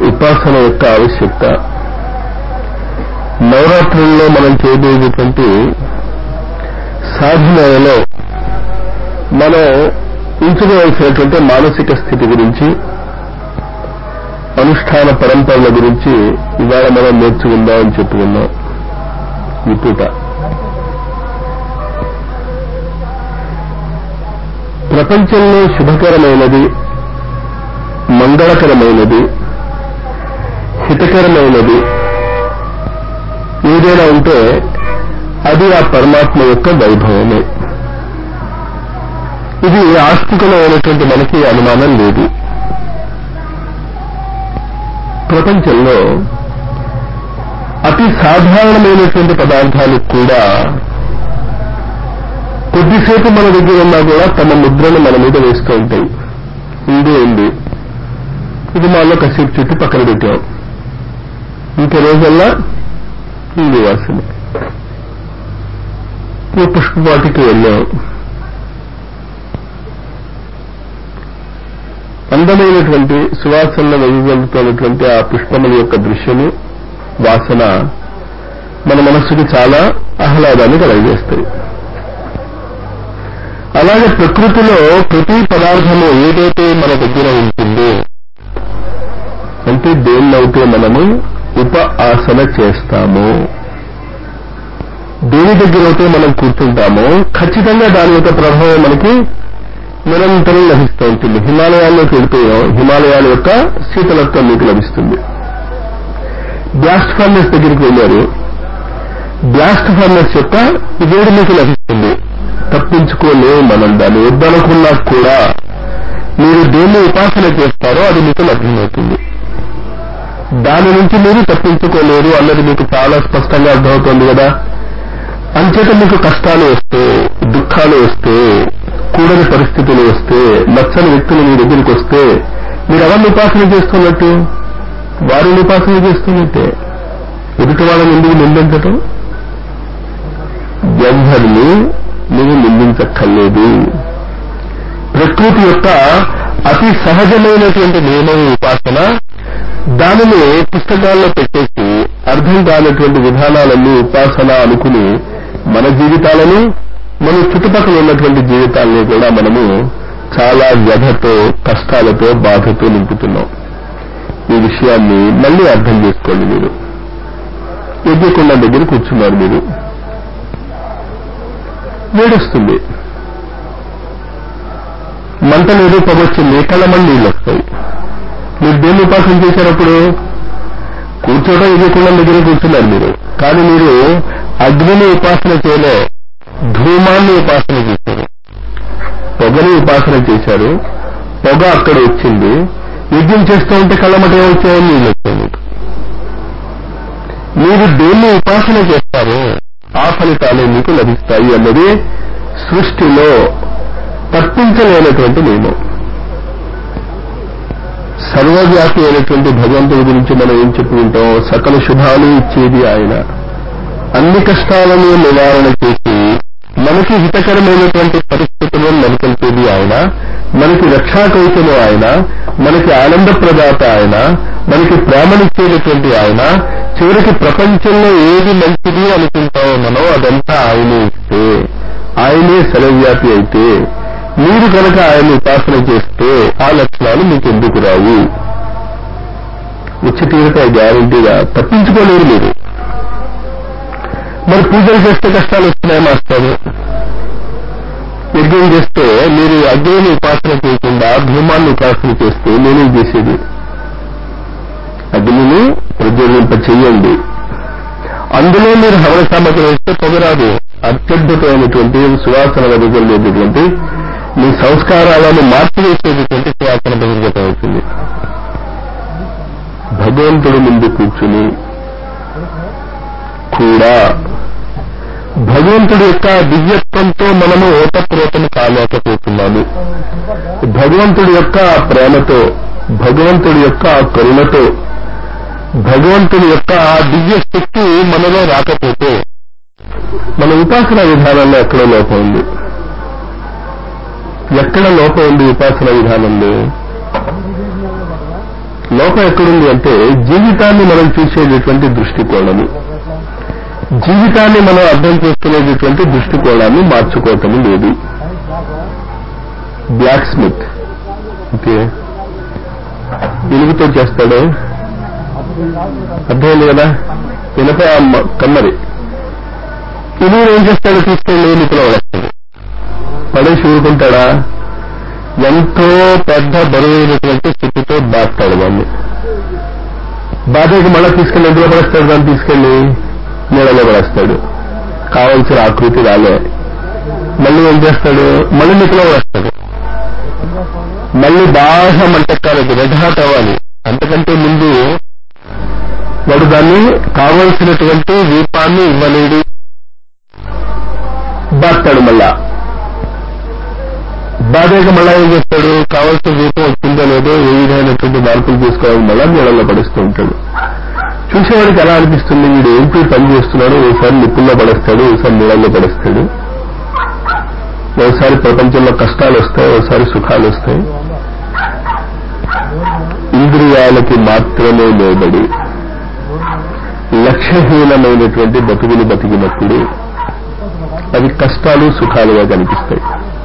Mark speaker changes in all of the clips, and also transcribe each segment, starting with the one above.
Speaker 1: ఉపాసన యొక్క ఆవశ్యకత నవరాత్రుల్లో మనం చేయబోయేటువంటి సాధనలో మనం ఉంచుకోవాల్సినటువంటి మానసిక స్థితి గురించి అనుష్ఠాన పరంపరల గురించి ఇవాళ మనం నేర్చుకుందామని చెప్పుకున్నాం ఈ పూట ప్రపంచంలో శుభకరమైనది మంగళకరమైనది హితకరమైనది ఏదైనా ఉంటే అది ఆ పరమాత్మ యొక్క వైభవమే ఇది ఆస్తికమైనటువంటి మనకి అనుమానం లేదు ప్రపంచంలో అతి సాధారణమైనటువంటి పదార్థాలు కూడా కొద్దిసేపు మన దగ్గర ఉన్నా కూడా తమ ముద్రను మన మీద వేస్తూ ఉంటాయి ఉంది ఉంది ఇది మాలో కసేపు చుట్టూ పక్కన పెట్టాం ఇంక రోజల్లా హిందీ వాసన ఓ పుష్పవాటికి వెళ్ళాం అందమైనటువంటి సువాసనలు వెలువడుతున్నటువంటి ఆ పుష్పముల యొక్క దృశ్యము వాసన మన మనస్సుకి చాలా ఆహ్లాదాన్ని కలగజేస్తాయి అలాగే ప్రకృతిలో ప్రతి పదార్థము ఏదైతే మన దగ్గర ఉంటుందో అంటే దేన్నైతే మనము ఉప ఆసన చేస్తాము దేని దగ్గర అయితే మనం కూర్చుంటామో ఖచ్చితంగా దాని యొక్క ప్రభావం మనకి నిరంతరం లభిస్తూ ఉంటుంది హిమాలయాల్లోకి వెళిపోయాం హిమాలయాల యొక్క శీతలత్వం మీకు లభిస్తుంది బ్లాస్ట్ ఫర్నెస్ దగ్గరికి వెళ్ళారు బ్లాస్ట్ ఫర్నెస్ యొక్క వేడి మీకు లభిస్తుంది తప్పించుకోలేము మనం దాన్ని వద్దనుకున్నా కూడా మీరు దేన్ని ఉపాసన చేస్తారో అది మీకు లభ్యమవుతుంది దాని నుంచి మీరు తప్పించుకోలేరు అన్నది మీకు చాలా స్పష్టంగా అర్థమవుతుంది కదా అంచేత మీకు కష్టాలు వస్తే దుఃఖాలు వస్తే కూడని పరిస్థితులు వస్తే నచ్చని వ్యక్తులు మీ దగ్గరికి వస్తే మీరు ఎవరిని ఉపాసన చేస్తున్నట్టు వారిని ఉపాసన చేస్తున్నట్టే ఎదుటి వాళ్ళని ఎందుకు నిందించటం ఎవరిని నువ్వు నిందించక్కర్లేదు ప్రకృతి యొక్క అతి సహజమైనటువంటి నియమం ఉపాసన దానిని పుస్తకాల్లో పెట్టేసి అర్థం కానటువంటి విధానాలన్నీ ఉపాసన అనుకుని మన జీవితాలను మన చుట్టుపక్కల ఉన్నటువంటి జీవితాలని కూడా మనము చాలా వ్యధతో కష్టాలతో బాధతో నింపుతున్నాం ఈ విషయాన్ని మళ్ళీ అర్థం చేసుకోండి మీరు యజ్ఞకుండ దగ్గర కూర్చున్నారు మీరు వేడొస్తుంది మంట లేదు పొగొచ్చింది కళ్ళమని నీళ్ళు వస్తాయి మీరు దేన్ని ఉపాసన చేశారప్పుడు కూర్చోవడం యజ్ఞకుండం దగ్గర కూర్చున్నారు మీరు కానీ మీరు అగ్నిని ఉపాసన చేయలే ధూమాన్ని ఉపాసన చేశారు పొగని ఉపాసన చేశారు పొగ అక్కడ వచ్చింది యజ్ఞం చేస్తూ ఉంటే కళ్ళమట ఏమొచ్చాయో నీళ్ళు వచ్చాయి మీకు మీరు దేన్ని ఉపాసన చేస్తారో ఆ ఫలితాలే మీకు లభిస్తాయి అన్నది సృష్టిలో తప్పించలేనటువంటి నియమం సర్వవ్యాపి అయినటువంటి భగవంతుడి గురించి మనం ఏం చెప్పుకుంటాం సకల శుభాలు ఇచ్చేది ఆయన అన్ని కష్టాలను నివారణ చేసి మనకి హితకరమైనటువంటి పరిస్థితులను నెలకొల్పేది ఆయన మనకి రక్షా కౌశలం ఆయన మనకి ఆనంద ప్రదాత ఆయన మనకి ప్రేమనిచ్చేటటువంటి ఆయన చివరికి ప్రపంచంలో ఏది మంచిది అనుకుంటామో మనం అదంతా ఆయనే ఇస్తే ఆయనే సర్వవ్యాపి అయితే మీరు కనుక ఆయన ఉపాసన చేస్తే ఆ లక్షణాలు మీకు ఎందుకు రావు వచ్చి తీరుతాయి గ్యారంటీగా తప్పించుకోలేరు మీరు మరి పూజలు చేస్తే కష్టాలు వస్తున్నాయి మాస్టారు యజ్ఞం చేస్తే మీరు అగ్నిని ఉపాసన చేయకుండా భూమాన్ని ఉపాసన చేస్తే నేనేం చేసేది అగ్నిని ప్రజ్వలింప చెయ్యండి అందులో మీరు హవన సామగ్రి వేస్తే పొగరాదు అత్యద్భుతమైనటువంటి సువాసన వెదజల్లేటటువంటి మీ సంస్కారాలను మార్చివేసేటటువంటి సువాసన బహిర్గతం అవుతుంది భగవంతుడి ముందు కూర్చుని కూడా భగవంతుడి యొక్క దివ్యత్వంతో మనము ఓతప్రోతము కాలేకపోతున్నాము భగవంతుడి యొక్క ప్రేమతో భగవంతుడి యొక్క కరుణతో భగవంతుడి యొక్క ఆ దివ్య శక్తి మనలో రాకపోతే మన ఉపాసనా విధానంలో ఎక్కడో లోపం ఉంది ఎక్కడ లోపం ఉంది ఉపాసన విధానంలో లోపం ఎక్కడుంది అంటే జీవితాన్ని మనం చూసేటటువంటి దృష్టికోణము జీవితాన్ని మనం అర్థం చేసుకునేటటువంటి దృష్టికోణాన్ని మార్చుకోవటం లేదు బ్లాక్ స్మిత్ ఓకే ఇనుగుతో చేస్తాడు అర్థమైంది కదా ఇనప మ- కమ్మరి ఇనుగు ఏం చేస్తాడు తీసుకెళ్ళి నిపులో పడేస్తాడు పడేసి ఊరుకుంటాడా ఎంతో పెద్ద బరువైనటువంటి స్థితితో బాస్తాడు వాడిని బాధకి మళ్ళీ తీసుకెళ్ళి ఎందులో పడేస్తాడు దాన్ని తీసుకెళ్ళి నీళ్ళలో పడేస్తాడు కావలసిన ఆకృతి రాలే మళ్ళీ ఏం చేస్తాడు మళ్ళీ నిపులో పడేస్తాడు మళ్ళీ బాగా మంటెక్కాలి రెడ్ హాట్ అవ్వాలి అంతకంటే ముందు వాడు దాన్ని కావలసినటువంటి రూపాన్ని ఇవ్వలేడు బాస్తాడు మళ్ళా బాధేక మళ్ళా ఏం చేస్తాడు కావాల్సిన రూపం వచ్చిందో లేదో ఏ విధమైనటువంటి మార్పులు చేసుకోవడం మళ్ళా నీళ్ళలో పడుస్తూ ఉంటాడు చూసేవాడికి ఎలా అనిపిస్తుంది వీడు ఏంటి పని చేస్తున్నాడు ఓసారి నిప్పుల్లో పడేస్తాడు ఓసారి నీళ్ళల్లో పడేస్తాడు ఒకసారి ప్రపంచంలో కష్టాలు వస్తాయి ఒకసారి సుఖాలు వస్తాయి ఇంద్రియాలకి మాత్రమే లోబడి లక్ష్యహీనమైనటువంటి బతుకులు బతికినప్పుడు అవి కష్టాలు సుఖాలుగా కనిపిస్తాయి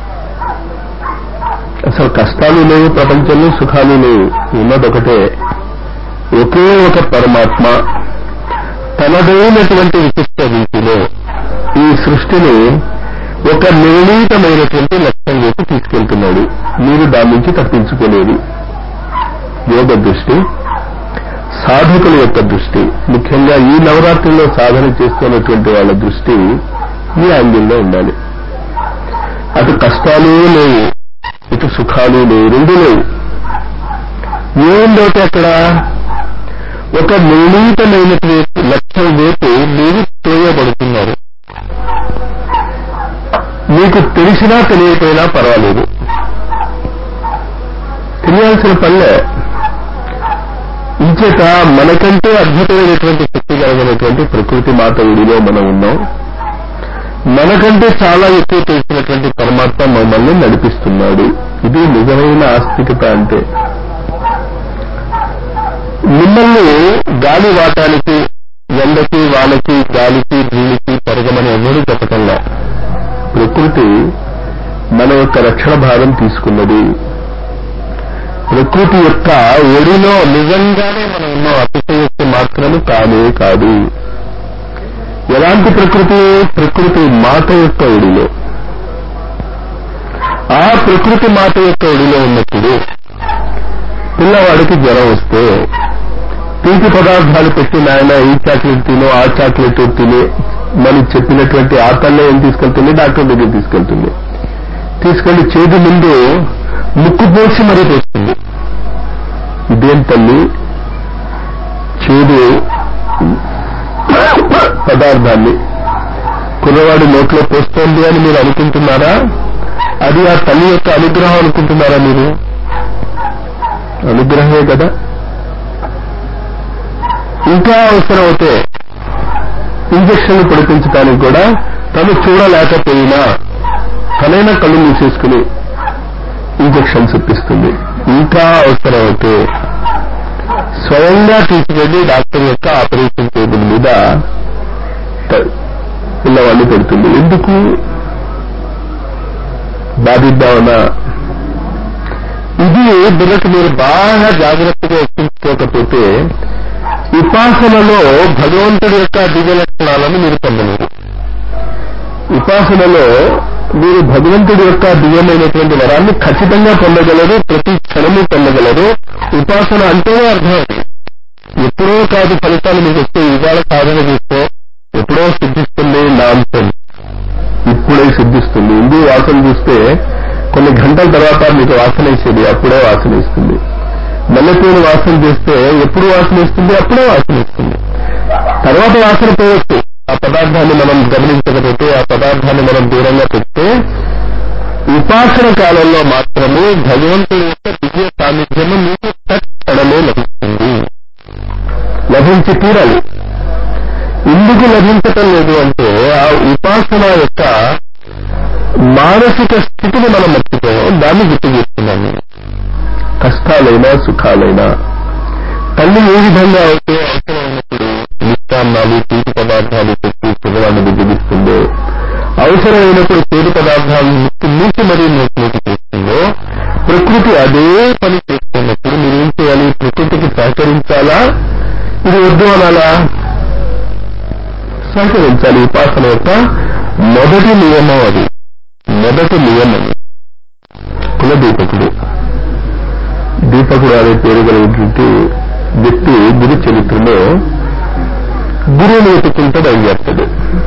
Speaker 1: అసలు కష్టాలు లేవు ప్రపంచంలో సుఖాలు లేవు ఉన్నదొకటే ఒకే ఒక పరమాత్మ తనదైనటువంటి విశిష్ట రీతిలో ఈ సృష్టిని ఒక నిర్ణీతమైనటువంటి లక్ష్యం వైపు తీసుకెళ్తున్నాడు మీరు దాని నుంచి తప్పించుకోలేరు యోగ దృష్టి సాధకుల యొక్క దృష్టి ముఖ్యంగా ఈ నవరాత్రిలో సాధన చేస్తున్నటువంటి వాళ్ళ దృష్టి ఈ యాంగిల్లో ఉండాలి అటు కష్టాలు లేవు ఇటు సుఖాలు లేవు రెండు లేవు ఏముందోటి అక్కడ ఒక నిర్ణీతమైనటువంటి లక్ష్యం వైపు మీరు తోయబడుతున్నారు మీకు తెలిసినా తెలియకపోయినా పర్వాలేదు తెలియాల్సిన పనిలే ఇంచేత మనకంటే అద్భుతమైనటువంటి శక్తి కలిగినటువంటి ప్రకృతి మాత ఒడిలో మనం ఉన్నాం మనకంటే చాలా ఎక్కువ తెలిసినటువంటి పరమాత్మ మమ్మల్ని నడిపిస్తున్నాడు ఇది నిజమైన ఆస్తికత అంటే మిమ్మల్ని గాలి వాటానికి ఎండకి వానకి గాలికి నీళ్ళకి పెరగమని ఎవరూ చెప్పటంలా ప్రకృతి మన యొక్క రక్షణ భారం తీసుకున్నది ప్రకృతి యొక్క ఒడిలో నిజంగానే మనం ఉన్న అతిశయోక్తి మాత్రము కానే కాదు ఎలాంటి ప్రకృతి ప్రకృతి మాత యొక్క ఒడిలో ఆ ప్రకృతి మాత యొక్క ఒడిలో ఉన్నప్పుడు పిల్లవాడికి జ్వరం వస్తే తీపి పదార్థాలు పెట్టి నాయన ఈ చాక్లెట్ తిను ఆ చాక్లెట్ తిని మనం చెప్పినటువంటి ఆ తల్లే ఏం తీసుకెళ్తుంది డాక్టర్ దగ్గర తీసుకెళ్తుంది తీసుకెళ్లి చేతి ముందు ముక్కు పోసి మరీ పోస్తుంది ఇదేం తల్లి చేదు పదార్థాన్ని కుర్రవాడి నోట్లో పోస్తోంది అని మీరు అనుకుంటున్నారా అది ఆ తల్లి యొక్క అనుగ్రహం అనుకుంటున్నారా మీరు అనుగ్రహమే కదా ఇంకా అవసరం అవుతే ఇంజక్షన్లు పొడిపించడానికి కూడా తను చూడలేకపోయినా తనైనా కళ్ళు మూసేసుకుని ఇంజక్షన్స్ ఇప్పిస్తుంది ఇంకా అవసరం అయితే స్వయంగా తీసుకెళ్లి డాక్టర్ యొక్క ఆపరేషన్ టేబుల్ మీద త- పిల్లవాడిని పెడుతుంది ఎందుకు బాధిద్దామన్నా ఇది బుర్రకు మీరు బాగా జాగ్రత్తగా ఎక్కించుకోకపోతే ఉపాసనలో భగవంతుడి యొక్క దివ్య లక్షణాలను మీరు పొందలేరు ఉపాసనలో మీరు భగవంతుడి యొక్క దివ్యమైనటువంటి వరాన్ని ఖచ్చితంగా పొందగలరు ప్రతి క్షణము పొందగలరు ఉపాసన అంటేనే అర్థం అది ఎప్పుడో కాదు ఫలితాలు మీకు వస్తే ఇవాళ సాధన చేస్తే ఎప్పుడో సిద్ధిస్తుంది నాంసం ఇప్పుడే సిద్ధిస్తుంది ఇందు వాసన చూస్తే కొన్ని గంటల తర్వాత మీకు వాసన ఇచ్చేది అప్పుడే వాసన ఇస్తుంది మల్లెపూలు వాసన చేస్తే ఎప్పుడు వాసన ఇస్తుంది అప్పుడే వాసన ఇస్తుంది తర్వాత వాసన పోవచ్చు ఆ పదార్థాన్ని మనం గమనించకపోతే ఆ పదార్థాన్ని మనం దూరంగా పెడితే ఉపాసన కాలంలో మాత్రమే భగవంతుడి యొక్క దివ్య సాన్నిధ్యము మీకు తక్షణమే లభిస్తుంది లభించి తీరాలి ఎందుకు లభించటం లేదు అంటే ఆ ఉపాసన యొక్క మానసిక స్థితిని మనం మర్చిపోయాం దాన్ని గుర్తు చేస్తున్నాను నేను కష్టాలైనా సుఖాలైనా మళ్ళీ ఏ విధంగా అయితే అవసరమైనప్పుడు మిష్టాన్నాలు తీపి పదార్థాలు పెట్టి పిల్లవాడిని విభజిస్తుందో అవసరమైనప్పుడు చేదు పదార్థాలు ముక్కు మూసి మరీ నోట్లోకి చేస్తుందో ప్రకృతి అదే పని చేస్తున్నప్పుడు మీరేం చేయాలి ప్రకృతికి సహకరించాలా ఇది వద్దు అనాలా సహకరించాలి ఉపాసన యొక్క మొదటి నియమం అది మొదటి నియమం కులదీపకుడు దీపకుడు అనే పేరు కలిగినటువంటి వ్యక్తి గురు చరిత్రలో గురువుని వెతుక్కుంటూ బయలుదేరుతాడు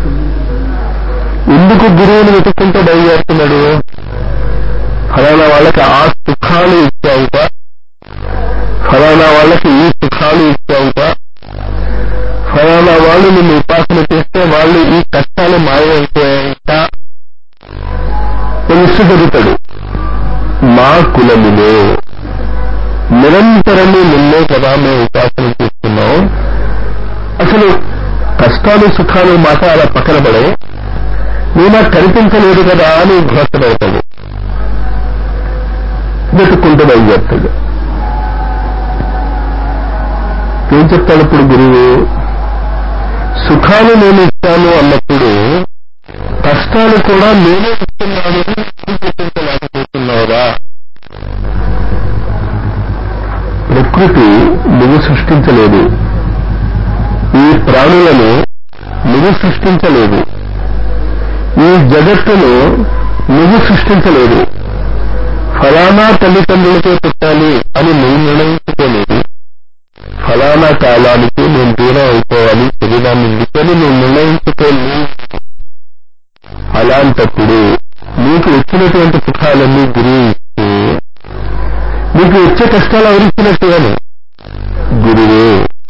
Speaker 1: ఎందుకు గురువుని వెతుక్కుంటూ బయలుదేరుతున్నాడు ఫలానా వాళ్ళకి ఆ సుఖాలు ఇచ్చావుట ఫలానా వాళ్ళకి ఈ సుఖాలు ఇచ్చావుట ఫలానా వాళ్ళు నిన్ను ఉపాసన చేస్తే వాళ్ళు ఈ కష్టాలు మాయమైపోయాయట తెలుసు జరుగుతాడు మా కులములో నిరంతరము నిన్నే కదా మేము ఉపాసన చేస్తున్నాం అసలు కష్టాలు సుఖాలు మాట అలా పక్కన పడే నువ్వు నాకు కనిపించలేదు కదా అని ఘోషపడతాడు వెతుక్కుంటూ బయలుదేరుతాడు ఏం చెప్తాడు ఇప్పుడు గురువు సుఖాలు నేను ఇస్తాను అన్నప్పుడు కష్టాలు కూడా నేనే ఇస్తున్నాను చూపించలేకపోతున్నావురా ప్రకృతి నువ్వు సృష్టించలేదు ఈ ప్రాణులను నువ్వు సృష్టించలేదు ఈ జగత్తును నువ్వు సృష్టించలేదు ఫలానా తల్లిదండ్రులతో పుట్టాలి అని నువ్వు నిర్ణయించుకోలేదు ఫలానా కాలానికి నేను దూరం అయిపోవాలి శరీరాన్ని ఇందుకని నువ్వు నిర్ణయించుకోలేదు అలాంటప్పుడు నీకు వచ్చినటువంటి సుఖాలన్నీ గురువు ఇస్తే నీకు వచ్చే కష్టాలు ఎవరిచ్చినట్టు అని గురువే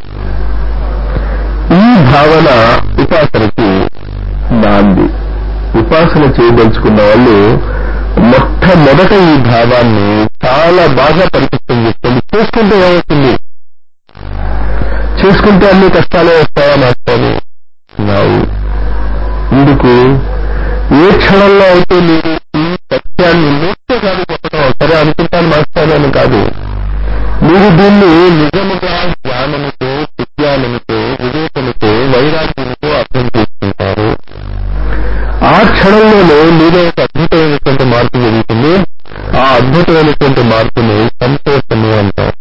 Speaker 1: ఈ భావన ఉపాసనకి నాంది ఉపాసన చేయదలుచుకున్న వాళ్ళు మొట్టమొదట ఈ భావాన్ని చాలా బాగా పరిపిస్తుంది చెప్తుంది చేసుకుంటే ఏమవుతుంది చేసుకుంటే అన్ని కష్టాలే వస్తాయా మాట్లాడు నావు ఎందుకు ఏ క్షణంలో అయితే మీరు ఈ సత్యాన్ని నోట్టే కాదు చెప్పడం సరే అనుకుంటాను మాస్తానని కాదు మీరు దీన్ని నిజముగా జ్ఞానముతో విజ్ఞానముతో వివేకముతో వైరాగ్యముతో అర్థం చేసుకుంటారు ఆ క్షణంలోనే మీలో ఒక అద్భుతమైనటువంటి మార్పు జరుగుతుంది ఆ అద్భుతమైనటువంటి మార్పుని సంతోషము అంటారు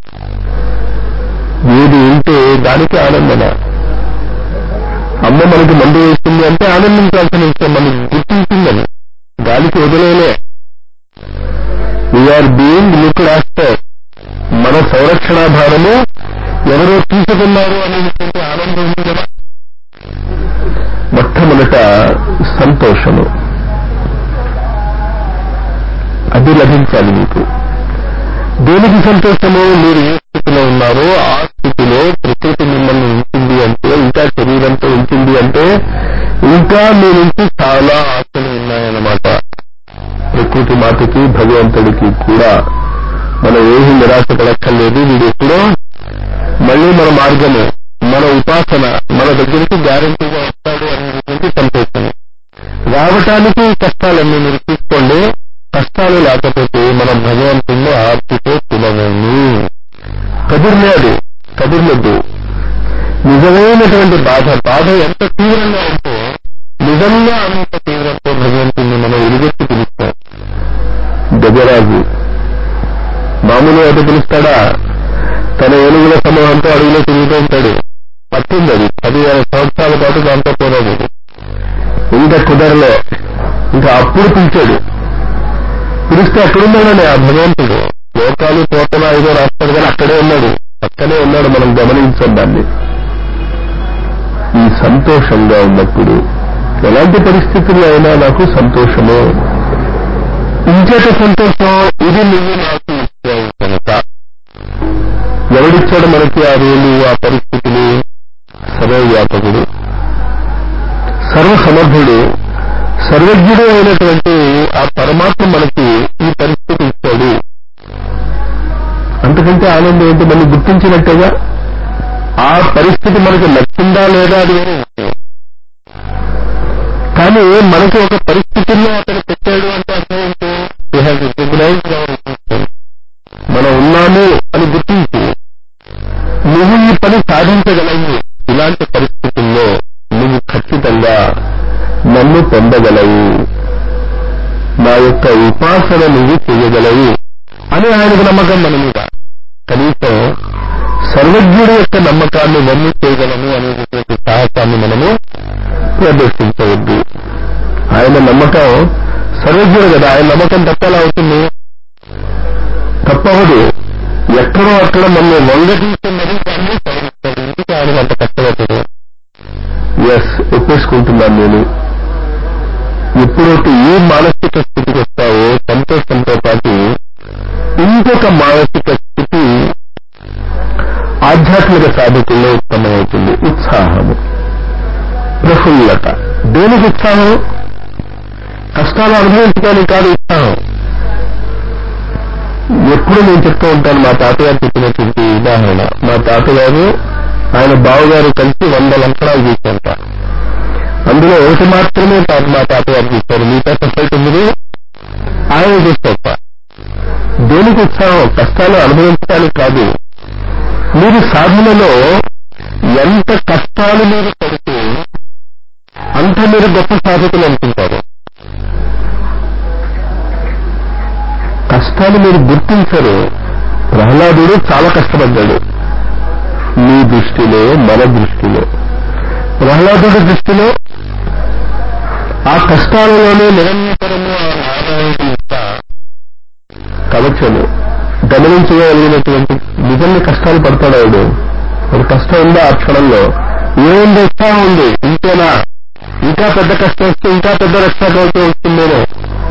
Speaker 1: ఏది ఉంటే దానికి ఆనందన అమ్మ మనకి మందు వేస్తుంది అంటే ఆనందించాల్సిన విషయం మనకి గుర్తించిందని గాలికి వదిలేలే వీఆర్ బీయింగ్ లుక్డ్ ఆఫ్టర్ మన సంరక్షణ భారము ఎవరో తీసుకున్నారు అనేటువంటి ఆనందం ఉంది కదా మొట్టమొదట సంతోషము అది లభించాలి మీకు దేనికి సంతోషము మీరు ఏ స్థితిలో ఉన్నారో ఆ స్థితిలో ప్రకృతి మిమ్మల్ని ఉంచింది అంటే ఇంకా శరీరంతో ఉంచింది అంటే ఇంకా మీ నుంచి చాలా ఆశలు ఉన్నాయన్నమాట ప్రకృతి మాతకి భగవంతుడికి కూడా మనం ఏమీ నిరాశ పడక్కర్లేదు వీడు ఎప్పుడో మళ్ళీ మన మార్గము మన ఉపాసన మన దగ్గరికి గ్యారంటీగా వస్తాడు అనేటువంటి సంతోషం రావటానికి కష్టాలన్నీ మీరు తీసుకోండి కష్టాలు లేకపోతే మనం భగవంతుణ్ణి ఆర్తితో పిలవము కబుర్లేదు కబుర్లొద్దు నిజమైనటువంటి బాధ బాధ ఎంత తీవ్రంగా ఉంటే నిజంగా అంత తీవ్రంతో భగవంతుణ్ణి మనం ఎలుగెత్తి పిలుస్తాం గజరాజు మామూలు అయితే పిలుస్తాడా తన ఏనుగుల సమూహంతో అడుగులో తిరుగుతూ ఉంటాడు పట్టింది అది పదివేల సంవత్సరాల పాటు దాంతో పోరాడు ఇంకా కుదరలో ఇంకా అప్పుడు పిలిచాడు పిలిస్తే ఎక్కడున్నాడని ఆ భగవంతుడు లోకాలు పోతన ఐదో రాస్తాడు కానీ అక్కడే ఉన్నాడు పక్కనే ఉన్నాడు మనం గమనించాం దాన్ని ఈ సంతోషంగా ఉన్నప్పుడు ఎలాంటి పరిస్థితుల్లో అయినా నాకు సంతోషము ఇంచేత సంతోషం ఇది నువ్వు నాకు ఇచ్చావు కనుక ఎవడిచ్చాడు మనకి ఆ వేలు ఆ పరిస్థితులు సర్వవ్యాపకుడు సర్వసమర్థుడు సర్వజ్ఞుడు అయినటువంటి ఆ పరమాత్మ మనకి ఈ పరిస్థితి ఇచ్చాడు అంతకంటే ఆనందం ఏంటి మనం గుర్తించినట్టుగా ఆ పరిస్థితి మనకి నచ్చిందా లేదా అది వేరే విషయం కానీ మనకి ఒక పరిస్థితుల్లో అతను పెట్టాడు అంటే అర్థం ఏంటి We have recognized our existence. మనం ఉన్నాము అని గుర్తించి నువ్వు ఈ పని సాధించగలవు ఇలాంటి పరిస్థితుల్లో నువ్వు ఖచ్చితంగా నన్ను పొందగలవు నా యొక్క ఉపాసన నువ్వు చేయగలవు అని ఆయనకు నమ్మకం మన మీద కనీసం సర్వజ్ఞుడి యొక్క నమ్మకాన్ని నమ్ము చేయగలము అనేటటువంటి సాహసాన్ని మనము ప్రదర్శించవద్దు ఆయన నమ్మకం సర్వజ్ఞుడు కదా ఆయన నమ్మకం తప్పేలా అవుతుంది తప్పవదు ఎక్కడో అక్కడ మమ్మల్ని వంగతీసి మరీ దాన్ని సాధిస్తాడు ఎందుకు ఆయన అంత కష్టపడతాడు ఎస్ ఒప్పేసుకుంటున్నాను నేను ఎప్పుడైతే ఏ మానసిక స్థితికి వస్తావో సంతోషంతో పాటు ఇంకొక మానసిక స్థితి ఆధ్యాత్మిక సాధకుల్లో ఉత్పన్నమవుతుంది ఉత్సాహము ప్రఫుల్లత దేనికి ఉత్సాహం కష్టాలు అనుభవించడానికి కాదు ఉత్సాహం ఎప్పుడు నేను చెప్తూ ఉంటాను మా తాతగారు చెప్పినటువంటి ఉదాహరణ మా తాతగారు ఆయన బావగారు కలిసి వంద లంకడాలు చేశారంట అందులో ఒకటి మాత్రమే తాత మా తాతగారు చేశారు మిగతా తొంభై తొమ్మిది ఆయన చేస్తారట దేనికి ఉత్సాహం కష్టాలు అనుభవించడానికి కాదు మీరు సాధనలో ఎంత కష్టాలు మీరు పడితే అంత మీరు గొప్ప సాధకులు అనుకుంటారు కష్టాలు మీరు గుర్తించరు ప్రహ్లాదుడు చాలా కష్టపడ్డాడు మీ దృష్టిలో మన దృష్టిలో ప్రహ్లాదుడి దృష్టిలో ఆ కష్టాలలోనే నిరంతరము ఆ నారాయణుడి యొక్క కవచము గమనించగలిగినటువంటి నిజంగా కష్టాలు పడతాడు ఆవిడు ఒక కష్టం ఉందా ఆ క్షణంలో ఏముంది ఉత్సాహం ఉంది ఇంతేనా ఇంకా పెద్ద కష్టం వస్తే ఇంకా పెద్ద రక్షణ కవచం వస్తుందేమో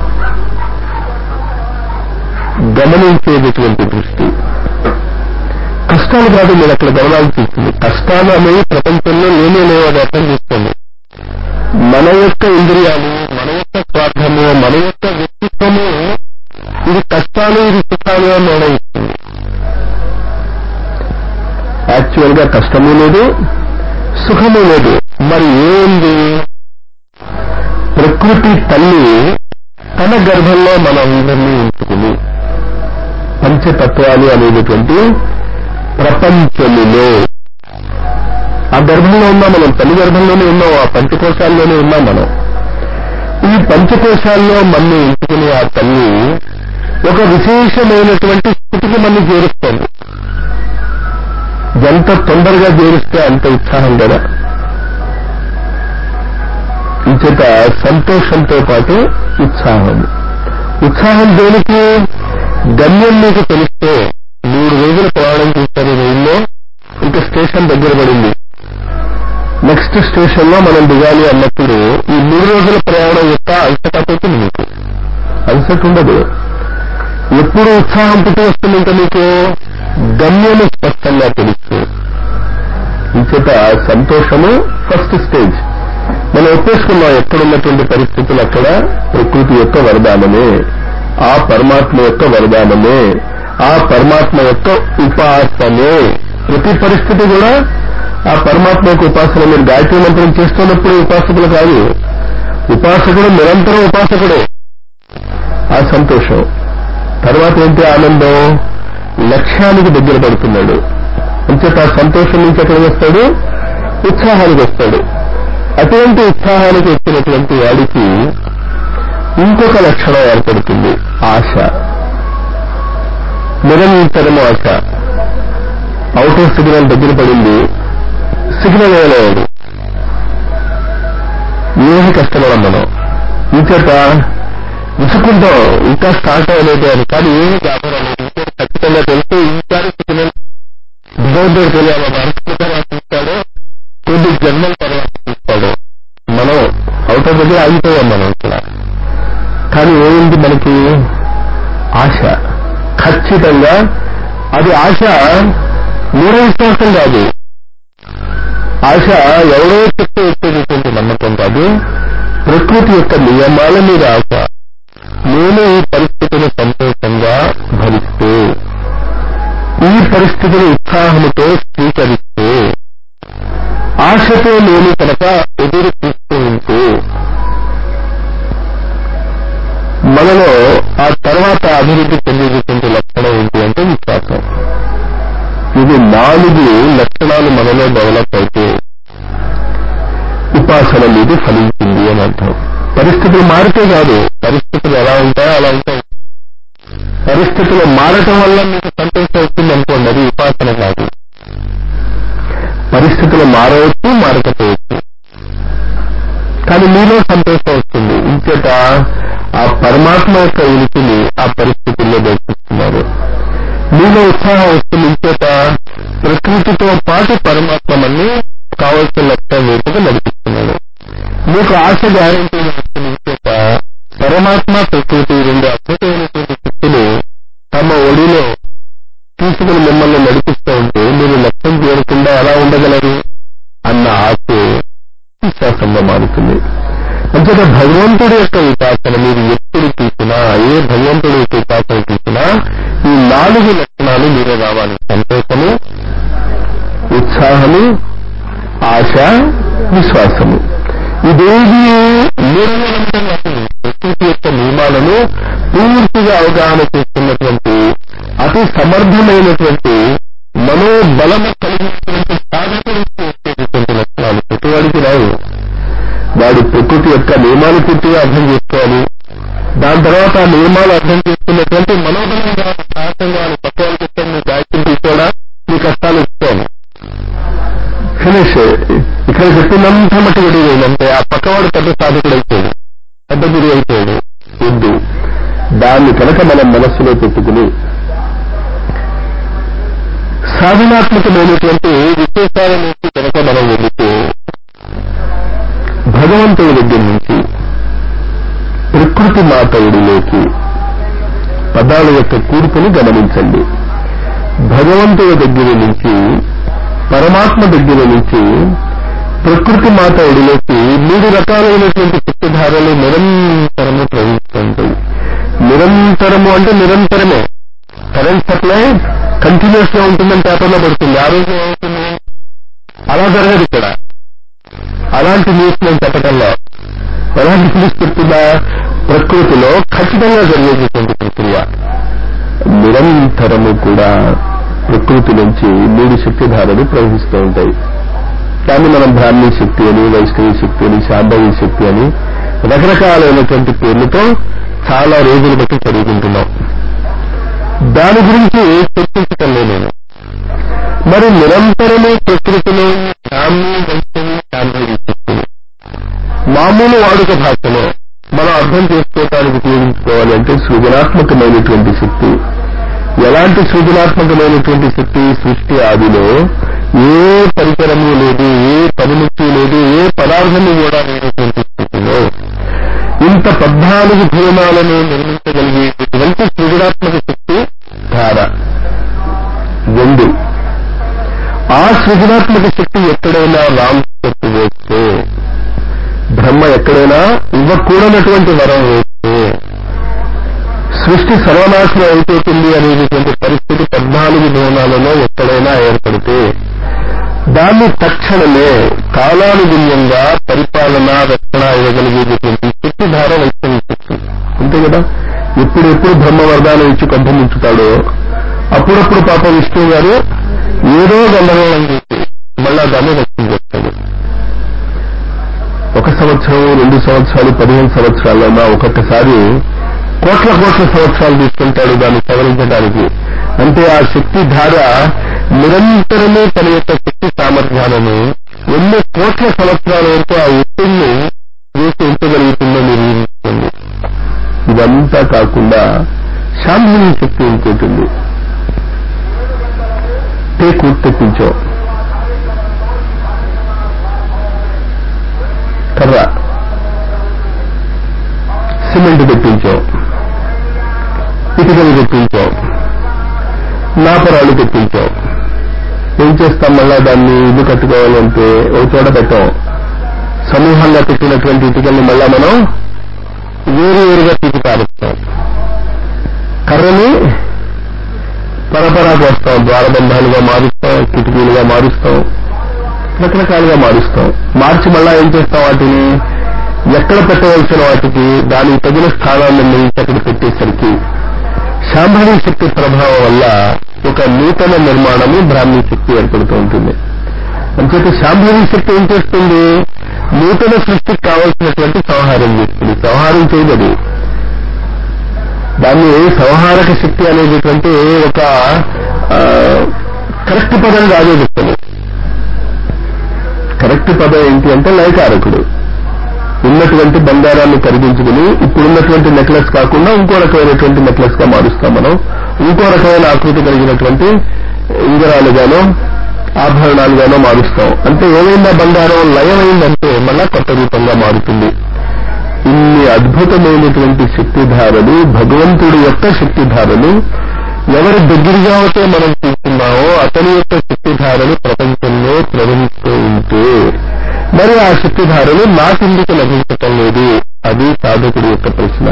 Speaker 1: గమనించేటటువంటి దృష్టి కష్టాలు కాదు మీరు అక్కడ గమనాల్సి వస్తుంది కష్టాలు అనేవి ప్రపంచంలో లేనే లేవు అది అర్థం చేసుకోండి మన యొక్క ఇంద్రియాలు మన యొక్క స్వార్థము మన యొక్క వ్యక్తిత్వము ఇది కష్టాలు ఇది సుఖాలు అని నిర్ణయిస్తుంది యాక్చువల్ గా కష్టము లేదు సుఖము లేదు మరి ఏంది ప్రకృతి తల్లి తన గర్భంలో మనందరినీ ఉంచుకుని పంచతత్వాలు అనేటటువంటి ప్రపంచములో ఆ గర్భంలో ఉన్నాం మనం తల్లి గర్భంలోనే ఉన్నాం ఆ పంచకోశాల్లోనే ఉన్నాం మనం ఈ పంచకోశాల్లో మన్ని ఉంచుకునే ఆ తల్లి ఒక విశేషమైనటువంటి స్థితికి మన్ని చేరుస్తుంది ఎంత తొందరగా చేరిస్తే అంత ఉత్సాహం కదా ఇంచేత సంతోషంతో పాటు ఉత్సాహం ఉత్సాహం దేనికి గమ్యం మీకు తెలిస్తే మూడు రోజుల ప్రయాణం చేస్తారు రైల్లో ఇంకా స్టేషన్ దగ్గర పడింది నెక్స్ట్ స్టేషన్ లో మనం దిగాలి అన్నప్పుడు ఈ మూడు రోజుల ప్రయాణం యొక్క అలసట పోతుంది మీకు అలసట ఉండదు ఎప్పుడు ఉత్సాహం పుట్టి వస్తుంది ఇంకా మీకు గమ్యము స్పష్టంగా తెలుసు ఇంచేత సంతోషము ఫస్ట్ స్టేజ్ మనం ఒప్పేసుకున్నాం ఎక్కడున్నటువంటి పరిస్థితులు అక్కడ ప్రకృతి యొక్క వరదానమే ఆ పరమాత్మ యొక్క వరదానమే ఆ పరమాత్మ యొక్క ఉపాసనే ప్రతి పరిస్థితి కూడా ఆ పరమాత్మ యొక్క ఉపాసన మీరు గాయత్రి మంత్రం చేస్తున్నప్పుడు ఉపాసకులు కాదు ఉపాసకుడు నిరంతరం ఉపాసకుడే ఆ సంతోషం తర్వాత ఏంటి ఆనందం లక్ష్యానికి దగ్గర పడుతున్నాడు అంచేత ఆ సంతోషం నుంచి ఎక్కడ వస్తాడు ఉత్సాహానికి వస్తాడు అటువంటి ఉత్సాహానికి వచ్చినటువంటి వాడికి ఇంకొక లక్షణం ఏర్పడుతుంది ఆశ నిరంతరము ఆశ అవుటర్ సిగ్నల్ దగ్గర పడింది సిగ్నల్ వేయలేడు ఏమి కష్టపడం మనం ఇంచేత విసుకుంటాం ఇంకా స్టార్ట్ అవ్వలేదు అని కానీ ఏమి కావడం లేదు ఇంకా ఖచ్చితంగా తెలిస్తే ఇంకా సిగ్నల్ భగవంతుడు తెలియాలి మనసు తర్వాత చూస్తాడు కొద్ది జన్మల తర్వాత చూస్తాడు మనం అవుటర్ దగ్గర ఆగిపోయాం మనం ఇక్కడ కానీ ఏమింది మనకి ఆశ ఖచ్చితంగా అది ఆశ మూఢ విశ్వాసం కాదు ఆశ ఎవరో చెప్తే వచ్చేటటువంటి నమ్మకం కాదు ప్రకృతి యొక్క నియమాల మీద ఆశ నేను ఈ పరిస్థితిని సంతోషంగా భరిస్తూ ఈ పరిస్థితిని ఉత్సాహంతో స్వీకరిస్తూ ఆశతో నేను కనుక ఎదురు చూస్తూ ఉంటూ మనలో ఆ తర్వాత అభివృద్ధి చెందేటటువంటి లక్షణం ఏంటి అంటే విశ్వాసం ఇది నాలుగు నాలుగు లక్షణాలు మనలో డెవలప్ అయితే ఉపాసన మీద ఫలించింది అని అర్థం పరిస్థితులు మారితే కాదు పరిస్థితులు ఎలా ఉంటాయో అలా ఉంటాయి పరిస్థితులు మారటం వల్ల మీకు సంతోషం వస్తుంది అనుకోండి అది ఉపాసన కాదు పరిస్థితులు మారవచ్చు మారకపోవచ్చు కానీ మీలో సంతోషం వస్తుంది ఇంచేత ఆ పరమాత్మ యొక్క ఉనికిని ఆ పరిస్థితుల్లో దర్శిస్తున్నారు మీలో ఉత్సాహం వస్తుంది ఇంచేత ప్రకృతితో పాటు పరమాత్మ మన్ని కావలసిన లక్ష్యం వైపుగా నడిపిస్తున్నాడు మీకు ఆశ గ్యారంటీ వస్తుంది ఇంచేత పరమాత్మ ప్రకృతి రెండు అద్భుతమైనటువంటి శక్తులు తమ ఒడిలో తీసుకుని మిమ్మల్ని నడిపిస్తూ ఉంటే మీరు లక్ష్యం చేరకుండా ఎలా ఉండగలరు అన్న ఆశ విశ్వాసంగా మారుతుంది అంతేత భగవంతుడి యొక్క ఉపాసన మీరు ఎప్పుడు తీసినా ఏ భగవంతుడి యొక్క ఉపాసన తీసినా ఈ నాలుగు లక్షణాలు మీరే రావాలి సంతోషము ఉత్సాహము ఆశ విశ్వాసము ఇదేది మూఢవంతంగా ప్రకృతి యొక్క నియమాలను పూర్తిగా అవగాహన చేస్తున్నటువంటి అతి సమర్థమైనటువంటి మనోబలము కలిగినటువంటి సాధకులకు వచ్చేటటువంటి లక్షణాలు ప్రతివాడికి రావు వాడు ప్రకృతి యొక్క నియమాలు పూర్తిగా అర్థం చేసుకోవాలి దాని తర్వాత ఆ నియమాలు అర్థం చేసుకున్నటువంటి మనోబలం కావాలి సహజంగా అని పక్క వాళ్ళు చెప్తాను నువ్వు గాయత్రి తీసుకోవడా నీ కష్టాలు ఇస్తాను ఫినిష్ ఇక్కడ చెప్పిందంతా మట్టి ఏంటంటే ఆ పక్కవాడు పెద్ద సాధకుడు అయిపోయాడు పెద్ద గురి అయిపోయాడు వద్దు దాన్ని కనుక మనం మనస్సులో పెట్టుకుని సాధనాత్మకమైనటువంటి విశేషాల నుంచి కనుక మనం వెళితే భగవంతుడి దగ్గర నుంచి ప్రకృతి మాతవుడిలోకి పదాల యొక్క కూర్పుని గమనించండి భగవంతుడి దగ్గర నుంచి పరమాత్మ దగ్గర నుంచి ప్రకృతి మాత ఒడిలోకి మూడు రకాలైనటువంటి శక్తిధారలు నిరంతరము ప్రవహిస్తుంటాయి నిరంతరము అంటే నిరంతరమే కరెంట్ సప్లై కంటిన్యూస్ గా ఉంటుందని పేపర్లో పడుతుంది ఆ రోజు ఏమవుతుంది అలా జరగదు ఇక్కడ అలాంటి న్యూస్ నేను చెప్పటంలో ఎలాంటి న్యూస్ చెప్తుందా ప్రకృతిలో ఖచ్చితంగా జరిగేటటువంటి ప్రక్రియ నిరంతరము కూడా ప్రకృతి నుంచి మూడు శక్తిధారలు ప్రవహిస్తూ ఉంటాయి దాన్ని మనం బ్రాహ్మీ శక్తి అని వైష్ణవి శక్తి అని శాంభవి శక్తి అని రకరకాలైనటువంటి పేర్లతో చాలా రోజులు బట్టి చదువుకుంటున్నాం దాని గురించి చర్చించటం నేను మరి నిరంతరము ప్రకృతిలో బ్రాహ్మీ వైష్ణవి శాంభవి శక్తిని మామూలు వాడుక భాషలో మనం అర్థం చేసుకోవటానికి ఉపయోగించుకోవాలి అంటే సృజనాత్మకమైనటువంటి శక్తి ఎలాంటి సృజనాత్మకమైనటువంటి శక్తి సృష్టి ఆదిలో ఏ పరికరము లేదు ఏ పనిముట్టు లేదు ఏ పదార్థము కూడా లేనటువంటి స్థితిలో ఇంత పద్నాలుగు భువనాలను నిర్మించగలిగేటటువంటి సృజనాత్మక శక్తి ధార రెండు ఆ సృజనాత్మక శక్తి ఎక్కడైనా రామ్ చెప్పు వేస్తే బ్రహ్మ ఎక్కడైనా ఇవ్వకూడనటువంటి వరం వేస్తే సృష్టి సర్వనాశనం అయిపోతుంది అనేటువంటి పరిస్థితి పద్నాలుగు భవనాలలో ఎక్కడైనా ఏర్పడితే దాన్ని తక్షణమే కాలానుగుణ్యంగా పరిపాలన రక్షణ ఇవ్వగలిగేటటువంటి శక్తి ధార వైష్ణవి శక్తి అంతే కదా ఎప్పుడెప్పుడు బ్రహ్మ వరదానం ఇచ్చి కంపముంచుతాడో అప్పుడప్పుడు పాప విష్ణు గారు ఏదో గందరగోళం చేసి మళ్ళా దాన్ని రక్షించేస్తాడు ఒక సంవత్సరం రెండు సంవత్సరాలు పదిహేను సంవత్సరాలైనా ఒక్కొక్కసారి కోట్ల కోట్ల సంవత్సరాలు తీసుకుంటాడు దాన్ని సవరించడానికి అంటే ఆ శక్తి ధార నిరంతరమే తన యొక్క శక్తి సామర్థ్యాలను ఎన్ని కోట్ల సంవత్సరాల వరకు ఆ ఒత్తిడిని వేసి ఉంచగలుగుతుందో మీరు ఊహించుకోండి ఇదంతా కాకుండా శాంభవి శక్తి ఇంకోటుంది టేకు తెప్పించాం కర్ర సిమెంట్ తెప్పించాం ఇటుకలు తెప్పించాం నాపరాలు తెప్పించాం ఏం చేస్తాం మళ్ళా దాన్ని ఇల్లు కట్టుకోవాలంటే ఒక చోట పెట్టాం సమూహంగా పెట్టినటువంటి ఇటుకల్ని మళ్ళా మనం వేరు వేరుగా తీసి పారుస్తాం కర్రని పరపరా పోస్తాం ద్వారబంధాలుగా మారుస్తాం కిటికీలుగా మారుస్తాం రకరకాలుగా మారుస్తాం మార్చి మళ్ళా ఏం చేస్తాం వాటిని ఎక్కడ పెట్టవలసిన వాటికి దానికి తగిన స్థానాన్ని నిర్ణయించి అక్కడ పెట్టేసరికి శాంభవి శక్తి ప్రభావం వల్ల ఒక నూతన నిర్మాణము బ్రాహ్మీ శక్తి ఏర్పడుతూ ఉంటుంది అంచేత శాంభవి శక్తి ఏం చేస్తుంది నూతన సృష్టికి కావలసినటువంటి సంహారం చేస్తుంది సంహారం చేయదు దాన్ని సంహారక శక్తి అనేటటువంటి ఒక కరెక్ట్ పదం కాదు చెప్తాను కరెక్ట్ పదం ఏంటి అంటే లయకారకుడు ఉన్నటువంటి బంగారాన్ని కరిగించుకుని ఇప్పుడున్నటువంటి నెక్లెస్ కాకుండా ఇంకో రకమైనటువంటి నెక్లెస్ గా మారుస్తాం మనం ఇంకో రకమైన ఆకృతి కలిగినటువంటి ఉంగరాలుగానో ఆభరణాలుగానో మారుస్తాం అంటే ఏమైందా బంగారం లయమైందంటే మళ్ళా కొత్త రూపంగా మారుతుంది ఇన్ని అద్భుతమైనటువంటి శక్తిధారలు భగవంతుడి యొక్క శక్తిధారలు ఎవరి దగ్గరగా అయితే మనం చూస్తున్నామో అతని యొక్క శక్తిధారలు ప్రపంచంలో ప్రవహిస్తూ ఉంటే మరి ఆ శక్తిధారలు నాకెందుకు లభించటం లేదు అది సాధకుడి యొక్క ప్రశ్న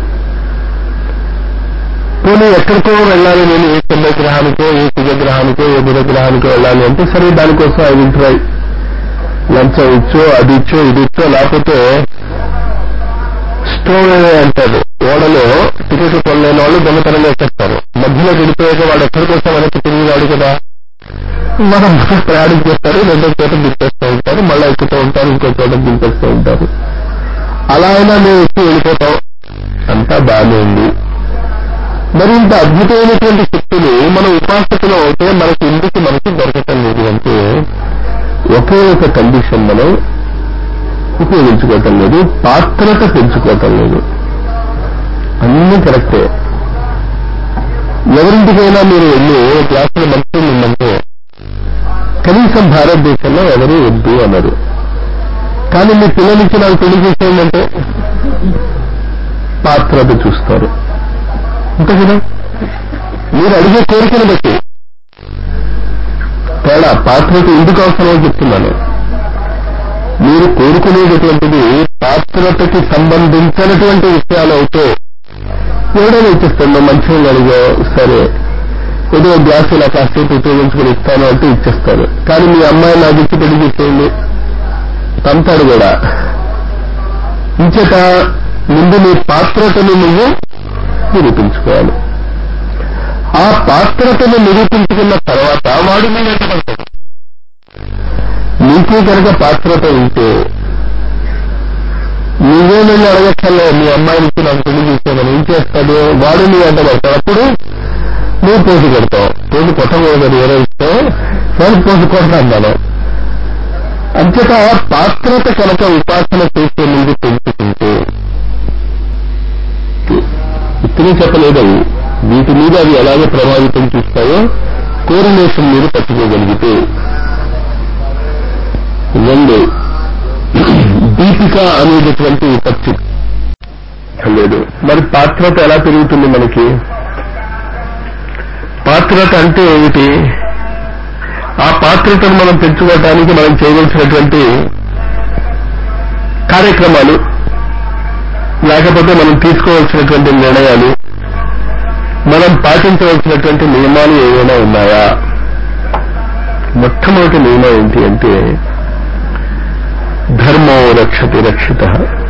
Speaker 1: పోనీ ఎక్కడికో వెళ్ళాలి నేను ఏ చంద్రగ్రహానికో ఏ కుజగ్రహానికో ఏ బుధగ్రహానికో వెళ్ళాలి అంటే సరే దానికోసం ఐ విల్ ట్రై లంచం ఇచ్చో అది ఇచ్చో ఇది ఇచ్చో లేకపోతే స్టోవ్ అంటారు ఓడలో టికెట్ కొనలేని వాళ్ళు దొంగతనంగా ఎక్కేస్తారు మధ్యలో గడిపోయాక వాడు ఎక్కడికోసం వెనక్కి తిరిగి రాడు కదా మనం ప్రయాణం చేస్తారు రెండో చోట దింపేస్తూ ఉంటారు మళ్ళీ ఎక్కుతూ ఉంటారు ఇంకో చోట దింపేస్తూ ఉంటారు అలా అయినా మేము ఎక్కి వెళ్ళిపోతాం అంతా బాగానే ఉంది మరి ఇంత అద్భుతమైనటువంటి శక్తులు మన ఉపాసకులు అవుతే మనకి ఎందుకు మనకి దొరకటం లేదు అంటే ఒకే ఒక కండిషన్ మనం ఉపయోగించుకోవటం లేదు పాత్రత పెంచుకోవటం లేదు అన్ని కరెక్టే ఎవరింటికైనా మీరు వెళ్ళి గ్లాసుల మంచి ఉందంటే కనీసం భారతదేశంలో ఎవరు వద్దు అన్నారు కానీ మీ పిల్లలకి నాకు పెళ్లి చేసేయంటే పాత్రత చూస్తారు అంతే కదా మీరు అడిగే కోరికను బట్టి తేడా పాత్రత ఎందుకు అవసరమో చెప్తున్నాను మీరు కోరుకునేటటువంటిది పాత్రతకి సంబంధించినటువంటి విషయాలు అయితే ఎవడైనా ఇచ్చేస్తాను మంచిగా అడిగో సరే ఏదో గ్లాస్ ఇలా కాసేపు ఉపయోగించుకుని ఇస్తాను అంటే ఇచ్చేస్తారు కానీ మీ అమ్మాయి నాకు ఇచ్చి పెళ్లి చేసేయండి తంతాడు కూడా ఇంచేత ముందు నీ పాత్రతను నువ్వు నిరూపించుకోవాలి ఆ పాత్రతను నిరూపించుకున్న తర్వాత వాడు నీ వెంట పడతాడు నీకే కనుక పాత్రత ఉంటే నువ్వే నన్ను అడగక్కర్లే మీ అమ్మాయినికి నాకు పెళ్లి చేసామని ఏం చేస్తాడు వాడు నీ వెంట పడతాడు అప్పుడు నువ్వు పోసి కొడతావు పోసి కొట్టకూడదని ఎవరో ఇస్తే నేను పోసి కొడతాను మనం అంచేత పాత్రత కనుక ఉపాసన చేసే ముందు పెంచుకుంటే ఇతనే చెప్పలేదు అవి వీటి మీద అవి ఎలాగే ప్రభావితం చూస్తాయో కోరినేషన్ మీరు పట్టుకోగలిగితే రెండు దీపిక అనేటటువంటి విపత్తి లేదు మరి పాత్రత ఎలా పెరుగుతుంది మనకి పాత్రత అంటే ఏమిటి ఆ పాత్రతను మనం పెంచుకోవటానికి మనం చేయవలసినటువంటి కార్యక్రమాలు లేకపోతే మనం తీసుకోవాల్సినటువంటి నిర్ణయాలు మనం పాటించవలసినటువంటి నియమాలు ఏవైనా ఉన్నాయా మొట్టమొదటి నియమం ఏంటి అంటే ధర్మో రక్షతి రక్షిత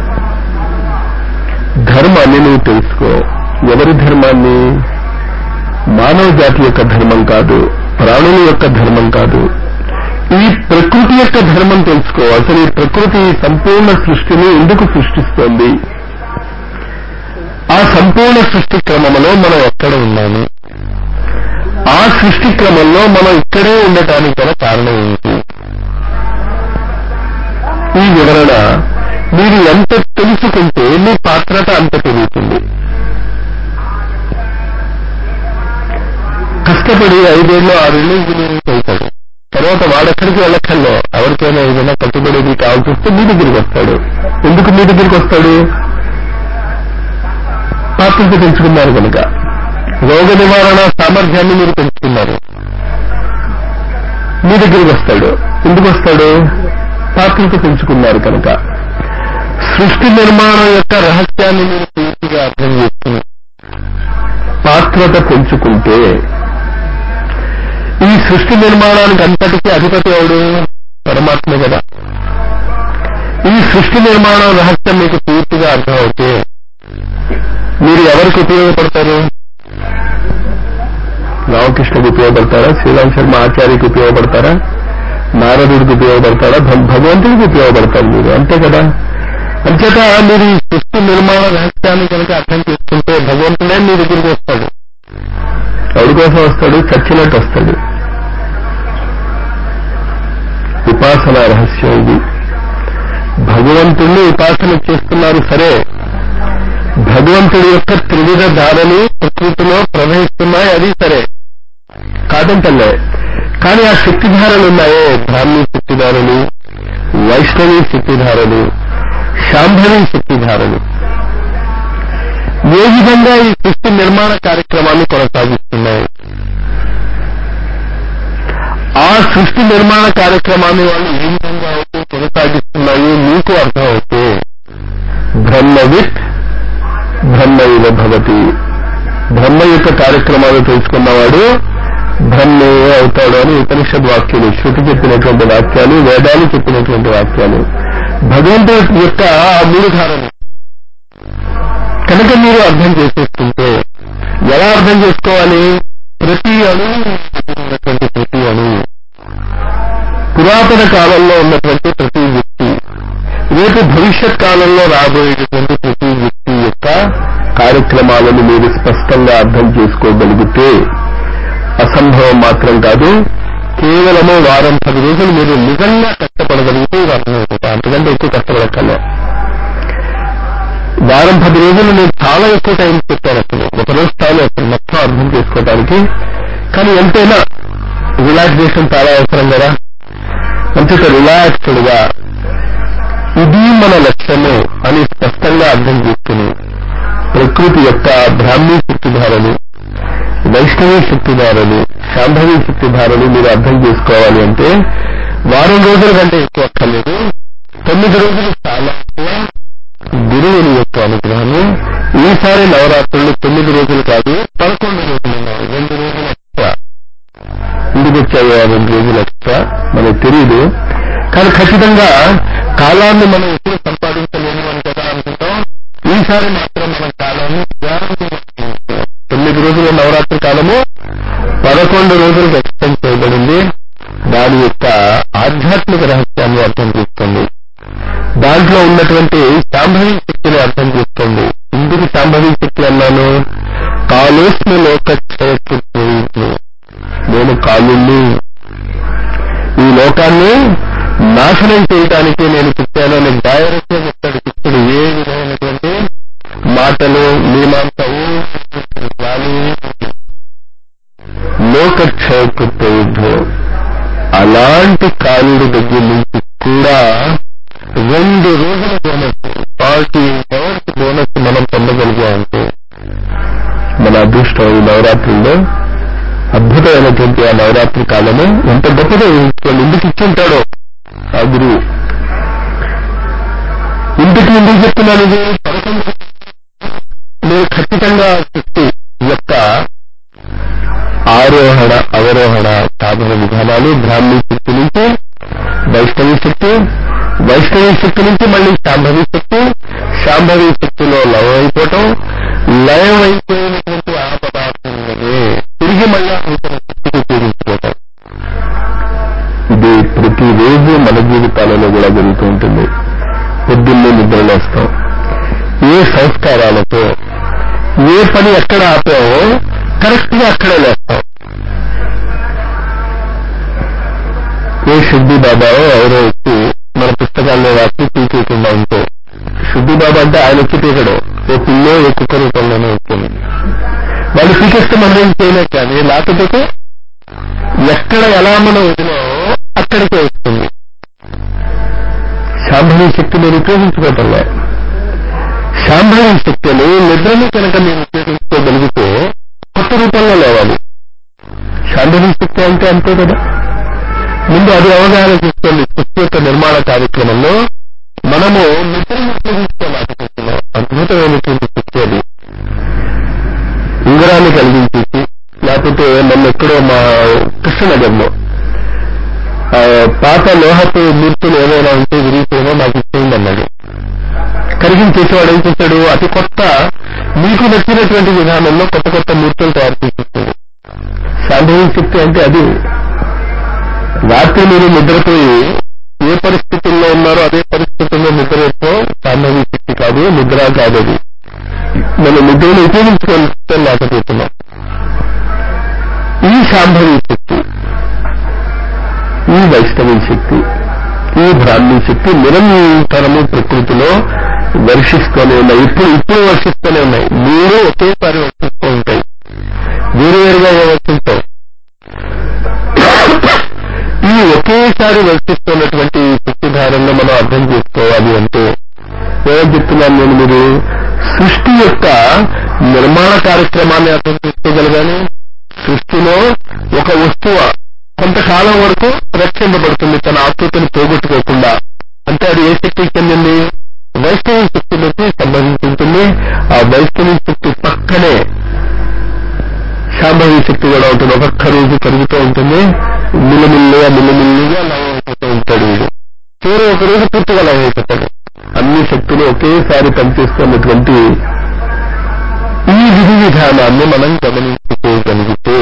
Speaker 1: ధర్మాన్ని నువ్వు తెలుసుకో ఎవరి ధర్మాన్ని మానవ జాతి యొక్క ధర్మం కాదు ప్రాణుల యొక్క ధర్మం కాదు ఈ ప్రకృతి యొక్క ధర్మం తెలుసుకో అసలు ఈ ప్రకృతి సంపూర్ణ సృష్టిని ఎందుకు సృష్టిస్తోంది ఆ సంపూర్ణ సృష్టి క్రమంలో మనం ఎక్కడ ఉన్నాము ఆ సృష్టి క్రమంలో మనం ఇక్కడే ఉండటానికి గల కారణం ఏంటి ఈ వివరణ మీరు ఎంత తెలుసుకుంటే మీ పాత్రత అంత పెరుగుతుంది కష్టపడి ఐదేళ్ళు ఆరేళ్ళు ఇంజనీరింగ్ చదువుతాడు తర్వాత వాడెక్కడికి వెళ్ళక్కర్లో ఎవరికైనా ఏదైనా కట్టుబడేది కావాల్సి వస్తే మీ దగ్గరికి వస్తాడు ఎందుకు మీ దగ్గరికి వస్తాడు పాత్రత పెంచుకున్నారు కనుక రోగ నివారణ సామర్థ్యాన్ని మీరు పెంచుకున్నారు మీ దగ్గరికి వస్తాడు ఎందుకు వస్తాడు పాత్రత పెంచుకున్నారు కనుక సృష్టి నిర్మాణం యొక్క రహస్యాన్ని మీరు పూర్తిగా అర్థం చేసుకుని పాత్రత పెంచుకుంటే ఈ సృష్టి నిర్మాణానికి అంతటికీ అధిపతి ఎవడు పరమాత్మ కదా ఈ సృష్టి నిర్మాణం రహస్యం మీకు పూర్తిగా అర్థమవుతే మీరు ఎవరికి ఉపయోగపడతారు రామకృష్ణ మీకు ఉపయోగపడతారా శ్రీరామ్ శర్మ ఆచార్యకి ఉపయోగపడతారా నారదుడికి ఉపయోగపడతారా భగ- భగవంతుడికి ఉపయోగపడతారు మీరు అంతే కదా అంచేత మీరు ఈ సృష్టి నిర్మాణ రహస్యాన్ని కనుక అర్థం చేసుకుంటే భగవంతుడే మీ దగ్గరికి వస్తాడు ఎవరి కోసం వస్తాడు చచ్చినట్టు వస్తాడు ఉపాసన రహస్యం ఇది భగవంతుణ్ణి ఉపాసన చేస్తున్నారు సరే భగవంతుడి యొక్క త్రివిధ ధారలు ప్రకృతిలో ప్రవహిస్తున్నాయి అది సరే కాదంటలే కానీ ఆ శక్తిధారలు ఉన్నాయే బ్రాహ్మీ శక్తిధారలు వైష్ణవి శక్తిధారలు శాంభవి శక్తిధారలు ఏ విధంగా ఈ సృష్టి నిర్మాణ కార్యక్రమాన్ని కొనసాగిస్తున్నాయి ఆ సృష్టి నిర్మాణ కార్యక్రమాన్ని వాళ్ళు ఏ విధంగా అయితే కొనసాగిస్తున్నాయి మీకు అర్థమవుతే బ్రహ్మవిత్ బ్రహ్మ ఇవ భవతి బ్రహ్మ యొక్క కార్యక్రమాలు తెలుసుకున్నవాడు బ్రహ్మే అవుతాడు అని ఉపనిషద్ వాక్యాలు శృతి చెప్పినటువంటి వాక్యాలు వేదాలు చెప్పినటువంటి వాక్యాలు భగవంతుడి యొక్క ఆ మూడు ధారలు కనుక మీరు అర్థం చేసేసుకుంటే ఎలా అర్థం చేసుకోవాలి ప్రతి అణువు ఉన్నటువంటి ప్రతి అణువు పురాతన కాలంలో ఉన్నటువంటి ప్రతి వ్యక్తి రేపు భవిష్యత్ కాలంలో రాబోయేటటువంటి ప్రతి వ్యక్తి యొక్క కార్యక్రమాలను మీరు స్పష్టంగా అర్థం చేసుకోగలిగితే అసంభవం మాత్రం కాదు కేవలము వారం పది రోజులు మీరు నిజంగా కష్టపడగలిగితే ఇది అర్థమవుతుంది అంతకంటే ఎక్కువ కష్టపడక్కర్లే వారం పది రోజులు నేను చాలా ఎక్కువ టైం చెప్పాను అసలు ఒక రోజు చాలు అసలు మొత్తం అర్థం చేసుకోవడానికి కానీ ఎంతైనా రిలాక్సేషన్ చాలా అవసరం కదా అంతేత రిలాక్స్డ్ గా ఇది మన లక్ష్యము అని స్పష్టంగా అర్థం చేసుకుని ప్రకృతి యొక్క బ్రాహ్మీ శక్తిధారలు వైష్ణవీ శక్తిధారలు శాంభవీ శక్తిధారలు మీరు అర్థం చేసుకోవాలి అంటే వారం రోజుల కంటే ఎక్కువ అక్కర్లేదు తొమ్మిది రోజులు చాలా ఎక్కువ గురువుని యొక్క అనుగ్రహము ఈసారి నవరాత్రులు తొమ్మిది రోజులు కాదు పదకొండు రోజులు ఉన్నాయి రెండు రోజులు ఎక్స్ట్రా ఎందుకు వచ్చాయో ఆ రెండు రోజులు ఎక్స్ట్రా మనకు తెలియదు కానీ ఖచ్చితంగా కాలాన్ని మనం ఎప్పుడు సంపాదించలేము అని కదా అనుకుంటాం ఈసారి మాత్రం మన కాలాన్ని జాగ్రత్తగా ఉపయోగించాలి. తొమ్మిది రోజుల నవరాత్రి కాలము పదకొండు రోజులకు ఎక్స్టెండ్ చేయబడింది దాని యొక్క ఆధ్యాత్మిక రహస్యాన్ని అర్థం చేసుకోండి దాంట్లో ఉన్నటువంటి శాంభవి శక్తిని అర్థం చేసుకోండి ఎందుకు శాంభవి శక్తి అన్నాను కాలుష్ణ లోక క్షయకృత్యులు నేను కాలుణ్ణి ఈ లోకాన్ని నాశనం చేయడానికి నేను పుట్టాను అని డైరెక్ట్ గా చెప్తాడు కృష్ణుడు ఏ విధమైనటువంటి మాటలు మీమాంస వాళ్ళు లోక క్షయకృత్యులు అలాంటి కాలుడి దగ్గర నుంచి కూడా రెండు రోజుల బోనస్ ఫార్టీ అవర్స్ బోనస్ మనం పొందగలిగామంటే మన అదృష్టం ఈ నవరాత్రుల్లో అద్భుతమైనటువంటి ఆ నవరాత్రి కాలము ఎంత గొప్పదో ఊహించుకోండి ఎందుకు ఇచ్చుంటాడో ఆ గురువు ఇంటికి ఎందుకు చెప్తున్నాను ఇది పదకొండు మీరు ఖచ్చితంగా శక్తి యొక్క ఆరోహణ అవరోహణ సాధన విధానాలు బ్రాహ్మీ శక్తి నుంచి వైష్ణవి శక్తి వైష్ణవి శక్తి నుంచి మళ్ళీ శాంభవి శక్తి శాంభవి శక్తిలో లయం అయిపోవటం లయం అయిపోయినటువంటి ఆ పదార్థంలోనే తిరిగి మళ్ళీ నూతన శక్తికి ఉపయోగించుకోవటం ఇది ప్రతిరోజు మన జీవితాలలో కూడా జరుగుతూ ఉంటుంది పొద్దున్నే నిద్రలేస్తాం ఏ సంస్కారాలతో ఏ పని ఎక్కడ ఆపామో కరెక్ట్ గా అక్కడే లేస్తాం ఏ శుద్ధి బాబాయో ఎవరో వచ్చి మన పుస్తకాల్లో రాసి పీకేయకుండా ఉంటే శుద్ధి బాబా అంటే ఆయన వచ్చి పీకడు ఓ పిల్లో ఏ కుక్క రూపంలోనే వచ్చింది వాళ్ళు పీకేస్తే మనం ఏం చేయలేదు కానీ లేకపోతే ఎక్కడ ఎలా మనం వదిలామో అక్కడికే వస్తుంది శాంభవి శక్తి మీరు ఉపయోగించుకోవటంలే శాంభవి శక్తిని నిద్రని కనుక మీరు ఉపయోగించుకోగలిగితే కొత్త రూపంలో లేవాలి శాంభవి శక్తి అంటే అంతే కదా ముందు అది అవగాహన చేసుకోండి సృష్టి యొక్క నిర్మాణ కార్యక్రమంలో మనము నిద్రను ఉపయోగించుకోలేకపోతున్నాం అద్భుతమైనటువంటి శక్తి అది ఉంగరాన్ని కలిగించేసి లేకపోతే మొన్న ఎక్కడో మా కృష్ణనగర్లో ఆ, పాత లోహపు మూర్తులు ఏమైనా ఉంటే విరిగిపోయినా నాకు ఇచ్చేయండి అన్నాడు కరిగించేసేవాడు ఏం చేశాడు అతి కొత్త మీకు నచ్చినటువంటి విధానంలో కొత్త కొత్త మూర్తులు తయారు చేసేస్తాడు శాంభవి శక్తి అంటే అది రాత్రి మీరు నిద్రపోయి ఏ పరిస్థితుల్లో ఉన్నారో అదే పరిస్థితుల్లో నిద్రపో శాంభవి శక్తి కాదు నిద్ర కాదు అది మనం నిద్రను ఉపయోగించుకోవడం లేకపోతున్నాం ఈ శాంభవి శక్తి ఈ వైష్ణవి శక్తి ఈ బ్రాహ్మీ శక్తి నిరంతరము ప్రకృతిలో వర్షిస్తూనే ఉన్నాయి ఇప్పుడు ఇప్పుడు వర్షిస్తూనే ఉన్నాయి మూడు ఒకేసారి వర్షిస్తూ ఉంటాయి వేరువేరుగా ఏ వర్షిస్తాయి ఈ ఒకేసారి వర్షిస్తున్నటువంటి ఈ శక్తిధారంలో మనం అర్థం చేసుకోవాలి అంటే ఏమని చెప్తున్నాను నేను మీరు సృష్టి యొక్క నిర్మాణ కార్యక్రమాన్ని అర్థం చేసుకోగలగాలి సృష్టిలో ఒక వస్తువు కొంతకాలం వరకు రక్షింపబడుతుంది తన ఆకృతిని పోగొట్టుకోకుండా అంటే అది ఏ శక్తికి చెందింది వైష్ణవ శక్తులకి సంబంధించి ఉంటుంది ఆ వైష్ణవ శక్తి పక్కనే శాంభవి శక్తి కూడా ఉంటుంది ఒక్కొక్క రోజు కరుగుతూ ఉంటుంది మిల్లమిల్లిగా మిల్లమిల్లిగా లయం అయిపోతూ ఉంటాడు వీడు చివరి ఒక రోజు పూర్తిగా లయం అయిపోతాడు అన్ని శక్తులు ఒకేసారి పనిచేస్తున్నటువంటి ఈ విధి విధానాన్ని మనం గమనించుకోగలిగితే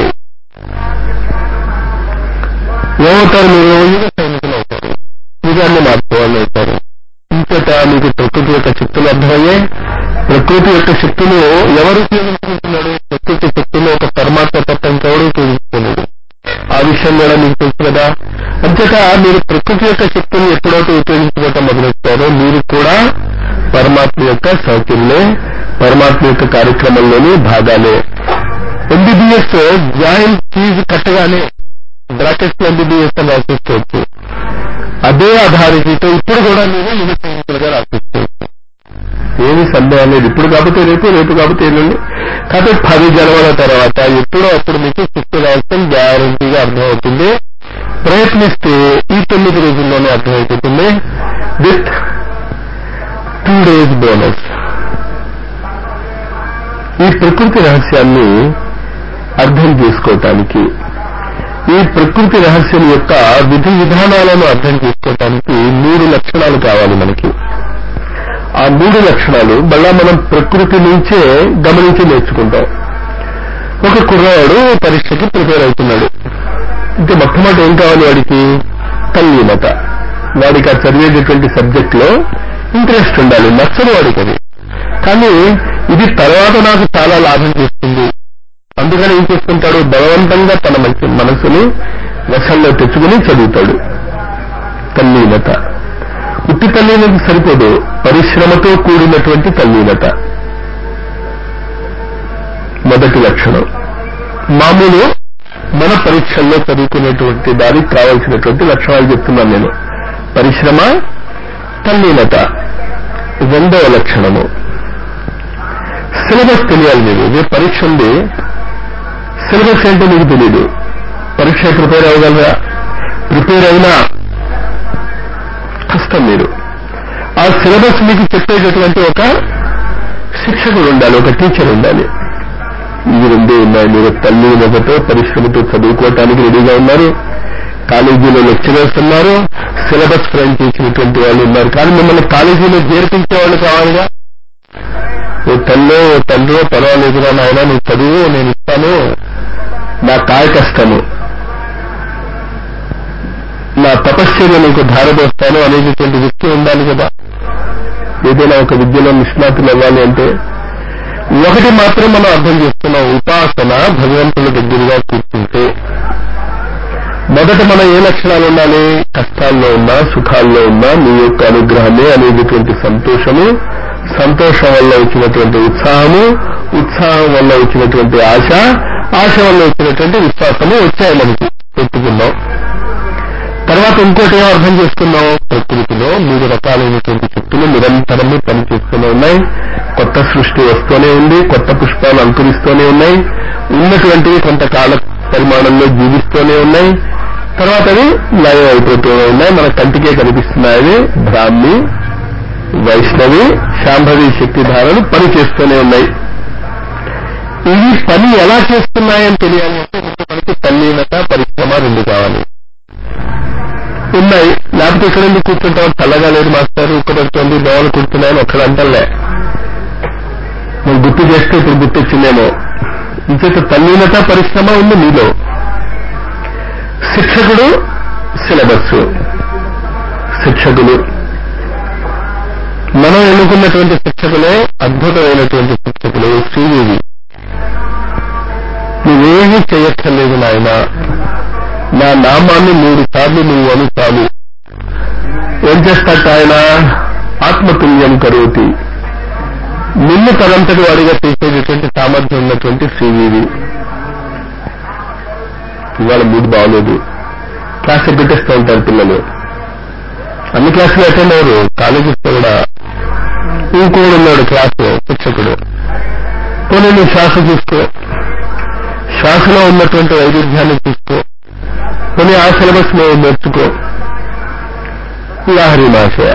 Speaker 1: ఏమవుతారు మీరు యుగ సైనికులు అవుతారు యుగాన్ని మార్చుకోవాలి అవుతారు ఇంతట మీకు ప్రకృతి యొక్క శక్తులు అర్థమయ్యే ప్రకృతి యొక్క శక్తులు ఎవరు ఉపయోగించుకుంటున్నాడు ప్రకృతి శక్తులు ఒక పరమాత్మ తప్ప ఇంకెవరు ఉపయోగించుకోలేదు ఆ విషయం కూడా మీకు తెలుసు కదా అంతేత మీరు ప్రకృతి యొక్క శక్తిని ఎప్పుడైతే ఉపయోగించుకోవటం మొదలెట్టారో మీరు కూడా పరమాత్మ యొక్క సౌకర్యలే పరమాత్మ యొక్క కార్యక్రమంలోని భాగాలే ఎంబీబీఎస్ జాయింట్ ఫీజు కట్టగానే బ్రాకెట్స్ లో ఎంబీబీఎస్ అని రాసిస్తూ అదే అథారిటీతో ఇప్పుడు కూడా మీరు యువ సైనికులుగా రాసిస్తూ ఏమి సందేహం లేదు ఇప్పుడు కాకపోతే రేపు రేపు కాకపోతే ఎల్లుండి కాబట్టి పది జన్మల తర్వాత ఎప్పుడో అప్పుడు మీకు శక్తి రాష్ట్రం గ్యారంటీగా అర్థమవుతుంది ప్రయత్నిస్తే ఈ తొమ్మిది రోజుల్లోనే అర్థమైపోతుంది విత్ టూ డేస్ బోనస్ ఈ ప్రకృతి రహస్యాన్ని అర్థం చేసుకోవటానికి ఈ ప్రకృతి రహస్యం యొక్క విధి విధానాలను అర్థం చేసుకోవటానికి మూడు లక్షణాలు కావాలి మనకి ఆ మూడు లక్షణాలు మళ్ళా మనం ప్రకృతి నుంచే గమనించి నేర్చుకుంటాం ఒక కుర్రవాడు పరీక్షకి ప్రిపేర్ అవుతున్నాడు ఇంకా మొట్టమొదటి ఏం కావాలి వాడికి తల్లీనత వాడికి ఆ చదివేటటువంటి సబ్జెక్ట్ లో ఇంట్రెస్ట్ ఉండాలి నచ్చదు వాడికి అది కానీ ఇది తర్వాత నాకు చాలా లాభం చేస్తుంది అందుకని ఏం చేసుకుంటాడు బలవంతంగా తన మంచి మనసుని వశంలో తెచ్చుకుని చదువుతాడు తల్లీనత ఉట్టి తల్లీనత సరిపోదు పరిశ్రమతో కూడినటువంటి తల్లీనత మొదటి లక్షణం మామూలు మన పరీక్షల్లో చదువుకునేటువంటి దానికి కావలసినటువంటి లక్షణాలు చెప్తున్నాను నేను పరిశ్రమ తల్లీనత రెండవ లక్షణము సిలబస్ తెలియాలి మీరు రేపు పరీక్ష ఉంది సిలబస్ ఏంటో మీకు తెలియదు పరీక్ష ప్రిపేర్ అవ్వగలరా ప్రిపేర్ అయినా కష్టం మీరు ఆ సిలబస్ మీకు చెప్పేటటువంటి ఒక శిక్షకుడు ఉండాలి ఒక టీచర్ ఉండాలి ఇవి రెండే ఉన్నాయి మీరు తల్లి మొదట పరిశ్రమతో చదువుకోవటానికి రెడీగా ఉన్నారు కాలేజీలో లెక్చరర్స్ ఉన్నారు సిలబస్ ఫ్రెండ్ చేసినటువంటి వాళ్ళు ఉన్నారు కానీ మిమ్మల్ని కాలేజీలో చేర్పించే వాళ్ళు కావాలిగా ఓ తల్లో ఓ తండ్రో పర్వాలేదురా నాయన నువ్వు చదువు నేను ఇస్తాను నా కాయ కష్టము నా తపశ్చర్య నీకు ధారపోస్తాను అనేటటువంటి వ్యక్తి ఉండాలి కదా ఏదైనా ఒక విద్యలో నిష్ణాతులు అవ్వాలి అంటే ఒకటి మాత్రం మనం అర్థం చేస్తున్నాం ఉపాసన భగవంతుల దగ్గరగా కూర్చుంటే మొదట మనం ఏ లక్షణాలు ఉండాలి కష్టాల్లో ఉన్నా సుఖాల్లో ఉన్నా మీ యొక్క అనుగ్రహమే అనేటటువంటి సంతోషము సంతోషం వల్ల వచ్చినటువంటి ఉత్సాహము ఉత్సాహం వల్ల వచ్చినటువంటి ఆశ ఆశ వల్ల వచ్చినటువంటి విశ్వాసము వచ్చాయి మనకి పెట్టుకున్నాం తర్వాత ఇంకోటి ఏం అర్థం చేసుకున్నాం ప్రకృతిలో మూడు రకాలైనటువంటి శక్తులు నిరంతరము పనిచేస్తూనే ఉన్నాయి కొత్త సృష్టి వస్తూనే ఉంది కొత్త పుష్పాలు అంకురిస్తూనే ఉన్నాయి ఉన్నటువంటివి కొంతకాల పరిమాణంలో జీవిస్తూనే ఉన్నాయి తర్వాత అవి లయం అయిపోతూనే ఉన్నాయి మన కంటికే కనిపిస్తున్నాయి అవి బ్రాహ్మి వైష్ణవి శాంభవి శక్తి ధారలు పని చేస్తూనే ఉన్నాయి ఇవి పని ఎలా చేస్తున్నాయని తెలియాలి అంటే ముందు మనకి తల్లీనత పరిశ్రమ రెండు కావాలి ఉన్నాయి లేకపోతే ఇక్కడ ఎందుకు కూర్చుంటాం చల్లగా లేదు మాస్టర్ ఉక్కబడుతోంది దోమలు కుడుతున్నాయని ఒక్కడ అంటలే నువ్వు గుర్తు చేస్తే ఇప్పుడు గుర్తొచ్చిందేమో ఇంచేత తల్లీనత పరిశ్రమ ఉంది మీలో శిక్షకుడు సిలబస్ శిక్షకులు మనం ఎన్నుకున్నటువంటి శిక్షకులే అద్భుతమైనటువంటి శిక్షకులు శ్రీదేవి నువ్వేమీ చేయక్కర్లేదు నాయన నా నామాన్ని మూడు సార్లు నువ్వు అని చాలు ఏం చేస్తాట ఆయన ఆత్మతుల్యం కరోతి నిన్ను తనంతటి వాడిగా తీసేటటువంటి సామర్థ్యం ఉన్నటువంటి శ్రీదేవి ఇవాళ మూడు బాగలేదు క్లాస్ ఎగ్గొట్టేస్తూ ఉంటారు పిల్లలు అన్ని క్లాసులు అటెండ్ అవ్వరు కాలేజీస్లో కూడా ఇంకోడు ఉన్నాడు క్లాసు శిక్షకుడు పోనీ నువ్వు శ్వాస చూసుకో శ్వాసలో ఉన్నటువంటి వైవిధ్యాన్ని చూసుకో పోనీ ఆ సిలబస్ నువ్వు నేర్చుకో లహరి మాషయ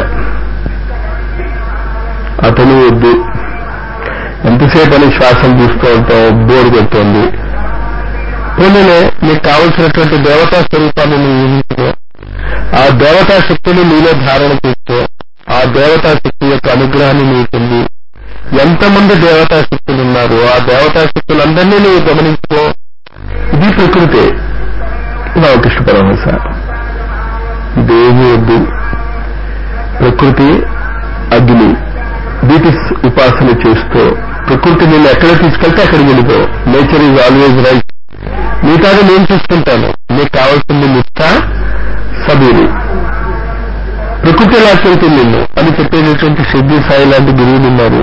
Speaker 1: అతను వద్దు ఎంతసేపు అని శ్వాసం చూస్తూ ఉంటావు బోర్ కొడుతోంది పోనీనే నీకు కావలసినటువంటి దేవతా స్వరూపాన్ని నువ్వు ఊహించుకో ఆ దేవతా శక్తిని నీలో ధారణ చేసుకో ఆ దేవతా శక్తి యొక్క అనుగ్రహాన్ని నీకు పొంది ఎంతమంది దేవతా శక్తులు ఉన్నారు ఆ దేవతా శక్తులందరినీ నువ్వు గమనించుకో ఇది ప్రకృతి రామకృష్ణ పరమహంస దేవి వద్దు ప్రకృతి అగ్ని వీటి ఉపాసన చేస్తూ ప్రకృతి నేను ఎక్కడ తీసుకెళ్తే అక్కడికి వెళ్ళిపో నేచర్ ఈజ్ ఆల్వేజ్ రైట్ మిగతాది నేను చూసుకుంటాను నీకు కావాల్సింది నిష్ట సబీరి ప్రకృతి లాక్కెళ్తుంది నిన్ను అని చెప్పేటటువంటి సిద్ధి సాయి లాంటి గురువులు ఉన్నారు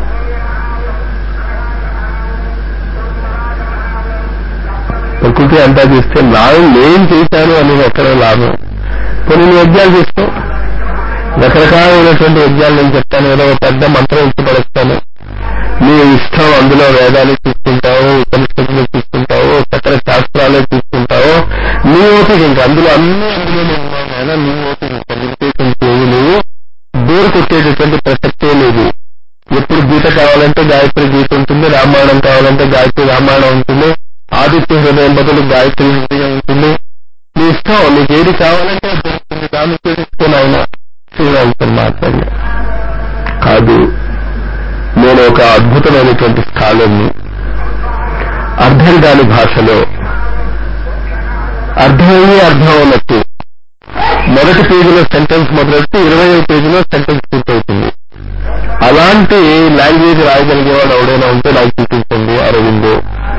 Speaker 1: ప్రకృతి అంతా చేస్తే నా నేను చేశాను అనేది ఎక్కడ లాభం కొన్ని నువ్వు యజ్ఞాలు చేసుకో రకరకాలైనటువంటి యజ్ఞాలు నేను చెప్తాను ఏదో ఒక పెద్ద మంత్రం ఇచ్చి పడేస్తాను నీ ఇష్టం అందులో వేదాలు తీసుకుంటావు ఉపనిషత్తులు తీసుకుంటావు సకల శాస్త్రాలే తీసుకుంటావు నీ ఓపిక ఇంకా అందులో అన్ని అందులోనే ఉన్నావు ఆయన నీ ఓపిక ఇంకా నిర్దేశం చేయవు నువ్వు బోరు కొట్టేటటువంటి ప్రసక్తే లేదు ఎప్పుడు గీత కావాలంటే గాయత్రి గీత ఉంటుంది రామాయణం కావాలంటే గాయత్రి రామాయణం ఉంటుంది ఆదిత్య హృదయం బదులు గాయత్రి హృదయం ఉంటుంది నీ ఇష్టం నీకు ఏది కావాలంటే అది దొరుకుతుంది దాన్ని ఉపయోగించుకుని ఆయన శ్రీరాముతో మాట్లాడి కాదు నేను ఒక అద్భుతమైనటువంటి స్థానాన్ని అర్థం కాని భాషలో అర్థమయ్యే అర్థం అన్నట్టు మొదటి పేజీలో సెంటెన్స్ మొదలెడితే ఇరవై పేజీలో సెంటెన్స్ పూర్తవుతుంది అలాంటి లాంగ్వేజ్ రాయగలిగేవాడు ఎవడైనా ఉంటే నాకు చూపించండి అరవిందో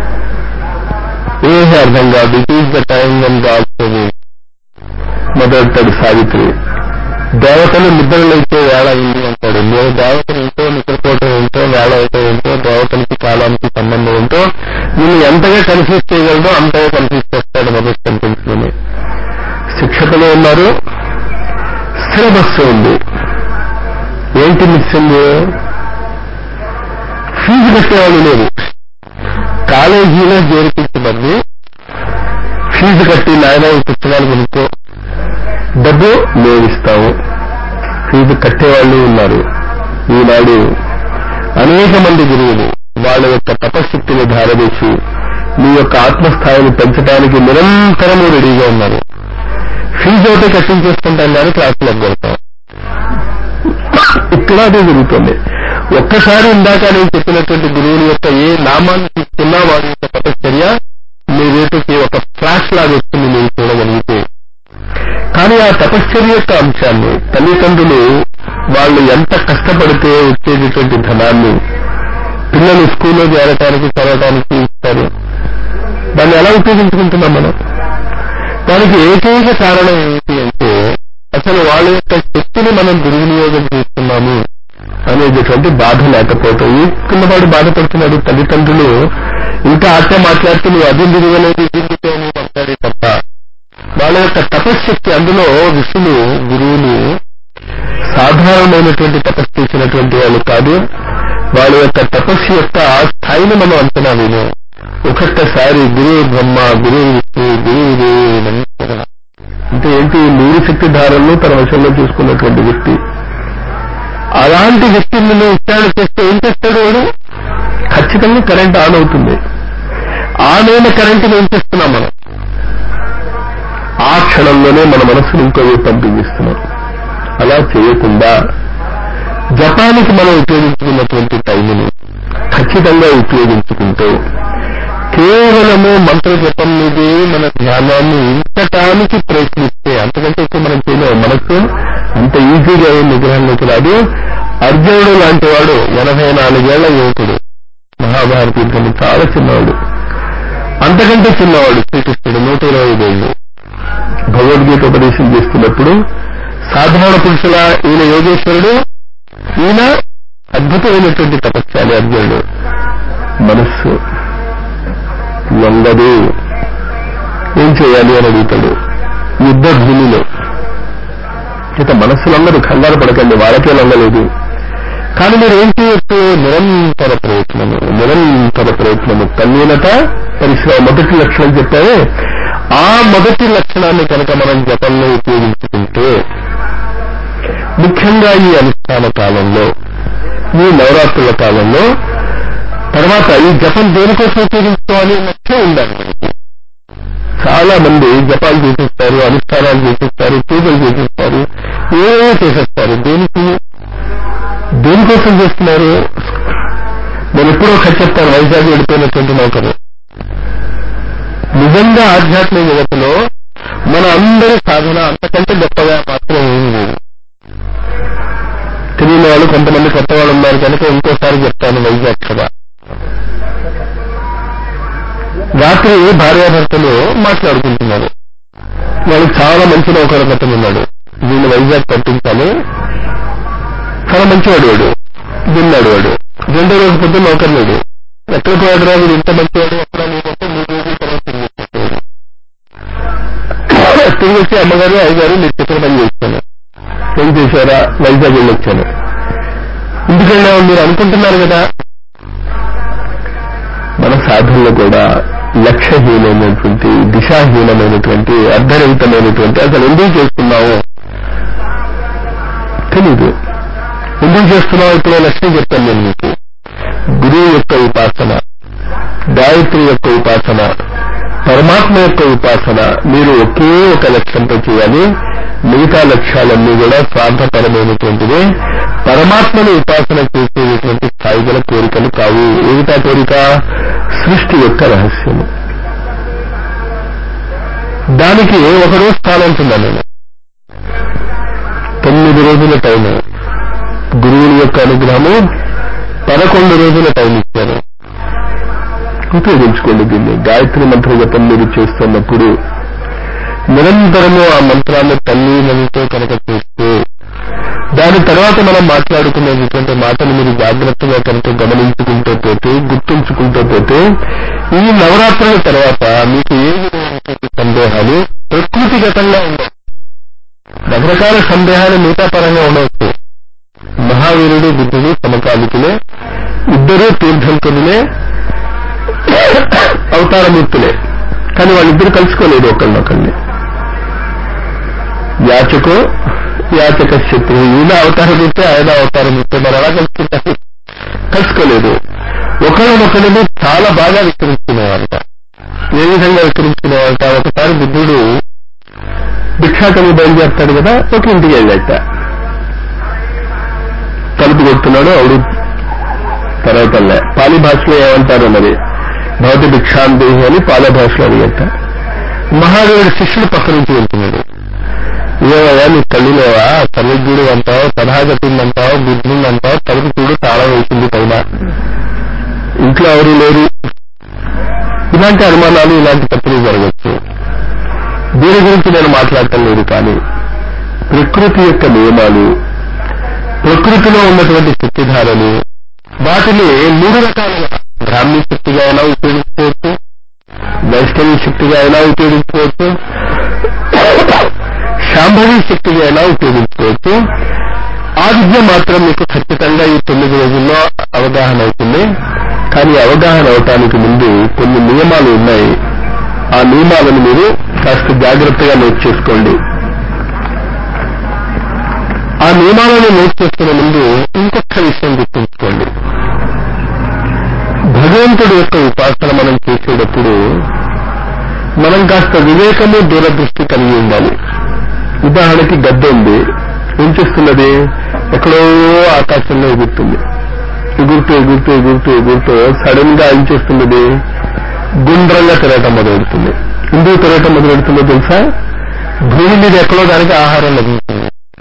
Speaker 1: ఏమీ అర్థం కాదు it is the time one God మొదలెట్టాడు సావిత్రి దేవతలు నిద్రలైతే వేళ అయింది అంటాడు నేను దేవతలు ఏంటో నిద్రపోవటం ఏంటో వేళ అయితే ఏంటో దేవతలకి కాలానికి సంబంధం ఏంటో నేను ఎంతగా కన్ఫ్యూజ్ చేయగలదో అంతగా కన్ఫ్యూజ్ చేస్తాడు మొదటి సెంటెన్స్ లోనే శిక్షకులు ఉన్నారు సిలబస్ ఉంది ఏంటి మిస్సింగ్ ఫీజు కట్టేవాళ్ళు లేరు కాలేజీలో చేర్పించబడి ఫీజు కట్టి నాయన ఈ పుస్తకాలు కొనుక్కో డబ్బు మేమిస్తాము ఫీజు కట్టేవాళ్ళు ఉన్నారు ఈనాడు అనేక మంది గురువులు వాళ్ళ యొక్క తపశక్తిని ధారవేసి మీ యొక్క ఆత్మస్థాయిని పెంచడానికి నిరంతరము రెడీగా ఉన్నారు ఫీజు ఒకటి కట్టించేసుకుంటాం కానీ క్లాసులకు వెళ్తాం ఇక్కడ అదే జరుగుతుంది ఒక్కసారి ఇందాక నేను చెప్పినటువంటి గురువుల యొక్క ఏ నామాన్ని తీసుకున్నా వారి యొక్క తపశ్చర్య మీ రేటుకి ఒక ఫ్లాష్ లాగా వస్తుంది మీరు చూడగలిగితే కానీ ఆ తపశ్చర్య యొక్క అంశాన్ని తల్లిదండ్రులు వాళ్ళు ఎంత కష్టపడితే వచ్చేటటువంటి ధనాన్ని పిల్లలు స్కూల్లో చేరటానికి చదవటానికి ఇస్తారు దాన్ని ఎలా ఉపయోగించుకుంటున్నాం మనం దానికి ఏకైక కారణం ఏంటి అంటే అసలు వాళ్ళ యొక్క శక్తిని మనం దుర్వినియోగం చేస్తున్నాము అనేటటువంటి బాధ లేకపోవటం ఈ కిందవాడు బాధపడుతున్నాడు తల్లిదండ్రులు ఇంకా అట్టే మాట్లాడుతూ నువ్వు అది దిగలేదు ఇది అని మాట్లాడే తప్ప వాళ్ళ యొక్క తపశ్శక్తి అందులో ఋషులు గురువులు సాధారణమైనటువంటి తపస్సు చేసినటువంటి వాళ్ళు కాదు వాళ్ళ యొక్క తపస్సు యొక్క స్థాయిని మనం అంచనా వేయలేం ఒక్కొక్కసారి గురువు బ్రహ్మ గురువు విష్ణు గురువు దేవి అంటే ఏంటి ఈ మూడు శక్తి ధారలను తన వశంలో చూసుకున్నటువంటి వ్యక్తి అలాంటి వ్యక్తిని నువ్వు ఉచ్చారణ చేస్తే ఏం చేస్తాడు వాడు ఖచ్చితంగా కరెంట్ ఆన్ అవుతుంది ఆన్ అయిన కరెంటుని ఏం చేస్తున్నాం మనం ఆ క్షణంలోనే మన మనస్సును ఇంకో వైపు పంపించేస్తున్నాం అలా చేయకుండా జపానికి మనం ఉపయోగించుకున్నటువంటి టైంని ఖచ్చితంగా ఉపయోగించుకుంటూ కేవలము మంత్ర జపం మీదే మన ధ్యానాన్ని ఇంతటానికి ప్రయత్నిస్తే అంతకంటే ఎక్కువ మనం చేయలేము మనస్సు అంత ఈజీగా ఏ నిగ్రహంలోకి రాదు అర్జునుడు లాంటి వాడు ఎనభై నాలుగేళ్ల యువకుడు మహాభారత యుద్ధంలో చాలా చిన్నవాడు అంతకంటే చిన్నవాడు శ్రీకృష్ణుడు నూట ఇరవై ఐదేళ్ళు భగవద్గీత ఉపదేశం చేస్తున్నప్పుడు సాధారణ పురుషుల ఈయన యోగేశ్వరుడు ఈయన అద్భుతమైనటువంటి తపస్యాలి అర్జునుడు మనస్సు లొంగదు ఏం చేయాలి అని అడుగుతాడు యుద్ధ భూమిలో ఇక మనస్సు లొంగదు కంగారు పడకండి వాళ్ళకే లొంగలేదు కానీ మీరు ఏం చేయొచ్చు నిరంతర ప్రయత్నము నిరంతర ప్రయత్నము తల్లీనత పరిశ్రమ మొదటి లక్షణం చెప్పారే ఆ మొదటి లక్షణాన్ని కనుక మనం జపంలో ఉపయోగించుకుంటే ముఖ్యంగా ఈ అనుష్ఠాన కాలంలో ఈ నవరాత్రుల కాలంలో తర్వాత ఈ జపం దేనికోసం ఉపయోగించుకోవాలి లక్ష్యం ఉండాలి మనకి చాలా మంది జపాలు చేసేస్తారు అనుష్ఠానాలు చేసేస్తారు పూజలు చేసేస్తారు ఏవో చేసేస్తారు దేనికి దేనికోసం చేస్తున్నారు నేను ఎప్పుడో కథ చెప్తాను వైజాగ్ వెళ్ళిపోయినటువంటి నౌకరు నిజంగా ఆధ్యాత్మిక జగత్తులో మన అందరి సాధన అంతకంటే గొప్పగా మాత్రం ఏమీ లేదు తెలియని వాళ్ళు కొంతమంది కొత్త వాళ్ళు ఉన్నారు కనుక ఇంకోసారి చెప్తాను వైజాగ్ కదా రాత్రి భార్యాభర్తలు మాట్లాడుకుంటున్నారు వాళ్ళకి చాలా మంచి నౌకరకథం ఉన్నాడు వీళ్ళు వైజాగ్ పంపించాలి చాలా మంచివాడు వాడు విన్నాడు వాడు రెండో రోజు పొద్దున్న నౌకర్ లేడు ఎక్కడ పోయాడు రా వీడు ఇంత మంచివాడు ఎక్కడ లేదంటే మూడు రోజుల తర్వాత తిరిగి వచ్చేసాడు. తిరిగి వచ్చి అమ్మగారు అయ్యగారు మీరు చెప్పిన పని చేస్తాను ఏం చేశారా వైజాగ్ వెళ్ళొచ్చాను ఎందుకంటే మీరు అనుకుంటున్నారు కదా మన సాధనలో కూడా లక్ష్యహీనమైనటువంటి దిశాహీనమైనటువంటి అర్ధరహితమైనటువంటి అసలు ఎందుకు చేస్తున్నావు తెలీదు ఎందుకు చేస్తున్నావు ఇప్పుడు లక్ష్యం చెప్తాను నేను మీకు గురువు యొక్క ఉపాసన గాయత్రి యొక్క ఉపాసన పరమాత్మ యొక్క ఉపాసన మీరు ఒకే ఒక లక్ష్యంతో చేయాలి మిగతా లక్ష్యాలన్నీ కూడా స్వార్థపరమైనటువంటివి పరమాత్మను ఉపాసన చేసేటువంటి స్థాయి గల కోరికలు కావు ఏమిటా కోరిక సృష్టి యొక్క రహస్యము దానికి ఒక రోజు స్థానంటున్నాను నేను తొమ్మిది రోజుల టైం గురువుల యొక్క అనుగ్రహము పదకొండు రోజుల టైం ఇచ్చారు ఉపయోగించుకోండి దీన్ని గాయత్రి మంత్ర జపం మీరు చేస్తున్నప్పుడు నిరంతరము ఆ మంత్రాన్ని తల్లితో కనుక చేస్తే దాని తర్వాత మనం మాట్లాడుకునేటువంటి మాటలు మీరు జాగ్రత్తగా కనుక గమనించుకుంటూ పోతే గుర్తుంచుకుంటూ పోతే ఈ నవరాత్రుల తర్వాత మీకు ఏ విధమైనటువంటి సందేహాలు ప్రకృతిగతంగా ఉండవు రకరకాల సందేహాలు మిగతా పరంగా ఉండవచ్చు మహావీరుడు బుద్ధుడు సమకాలికులే ఇద్దరూ తీర్థంకులే అవతారమూర్తులే కానీ వాళ్ళిద్దరు కలుసుకోలేదు ఒకళ్ళనొకళ్ళని యాచకో యాచక శత్రువు ఈయన అవతారం ఇస్తే ఆయన అవతారం ఇస్తే మరి ఎలా కలుసుకుంటారు కలుసుకోలేదు ఒకరినొకరిని చాలా బాగా విక్రమించుకునేవారట ఏ విధంగా విక్రమించుకునేవారట ఒకసారి బుద్ధుడు భిక్షాటని బయలుదేరుతాడు కదా ఒక ఇంటికి వెళ్ళాట తలుపు కొడుతున్నాడు అవుడు తర్వాత పాలి భాషలో ఏమంటారో మరి భవతి భిక్షాందేహి అని పాల భాషలో అడిగట మహాదేవుడి శిష్యుడు పక్క నుంచి వెళ్తున్నాడు ఏమయ్యా నీ కళ్ళు లేవా సర్వజ్ఞుడు అంటావు తథాగతుడు అంటావు బుద్ధుడు అంటావు తలుపు చూడు తాళం వేసింది పైన ఇంట్లో ఎవరు లేరు ఇలాంటి అనుమానాలు ఇలాంటి తప్పులు జరగచ్చు దీని గురించి నేను మాట్లాడటం లేదు కానీ ప్రకృతి యొక్క నియమాలు ప్రకృతిలో ఉన్నటువంటి శక్తిధారలు వాటిని మూడు రకాలుగా బ్రాహ్మీ శక్తిగా ఎలా ఉపయోగించుకోవచ్చు వైష్ణవి శక్తిగా ఎలా ఉపయోగించుకోవచ్చు శాంభవి శక్తిగా ఎలా ఉపయోగించుకోవచ్చు ఆ విద్య మాత్రం మీకు ఖచ్చితంగా ఈ తొమ్మిది రోజుల్లో అవగాహన అవుతుంది కానీ అవగాహన అవటానికి ముందు కొన్ని నియమాలు ఉన్నాయి ఆ నియమాలను మీరు కాస్త జాగ్రత్తగా నోట్ చేసుకోండి ఆ నియమాలను నోట్ చేసుకునే ముందు ఇంకొక విషయం గుర్తుంచుకోండి భగవంతుడి యొక్క ఉపాసన మనం చేసేటప్పుడు మనం కాస్త వివేకము దూరదృష్టి కలిగి ఉండాలి ఉదాహరణకి గద్దె ఉంది ఏం చేస్తున్నది ఎక్కడో ఆకాశంలో ఎగురుతుంది ఎగురుతూ ఎగురుతూ ఎగురుతూ ఎగురుతూ సడన్ గా ఏం చేస్తున్నది గుండ్రంగా తిరగటం మొదలెడుతుంది ఎందుకు తిరగటం మొదలెడుతుందో తెలుసా భూమి మీద ఎక్కడో దానికి ఆహారం లభించింది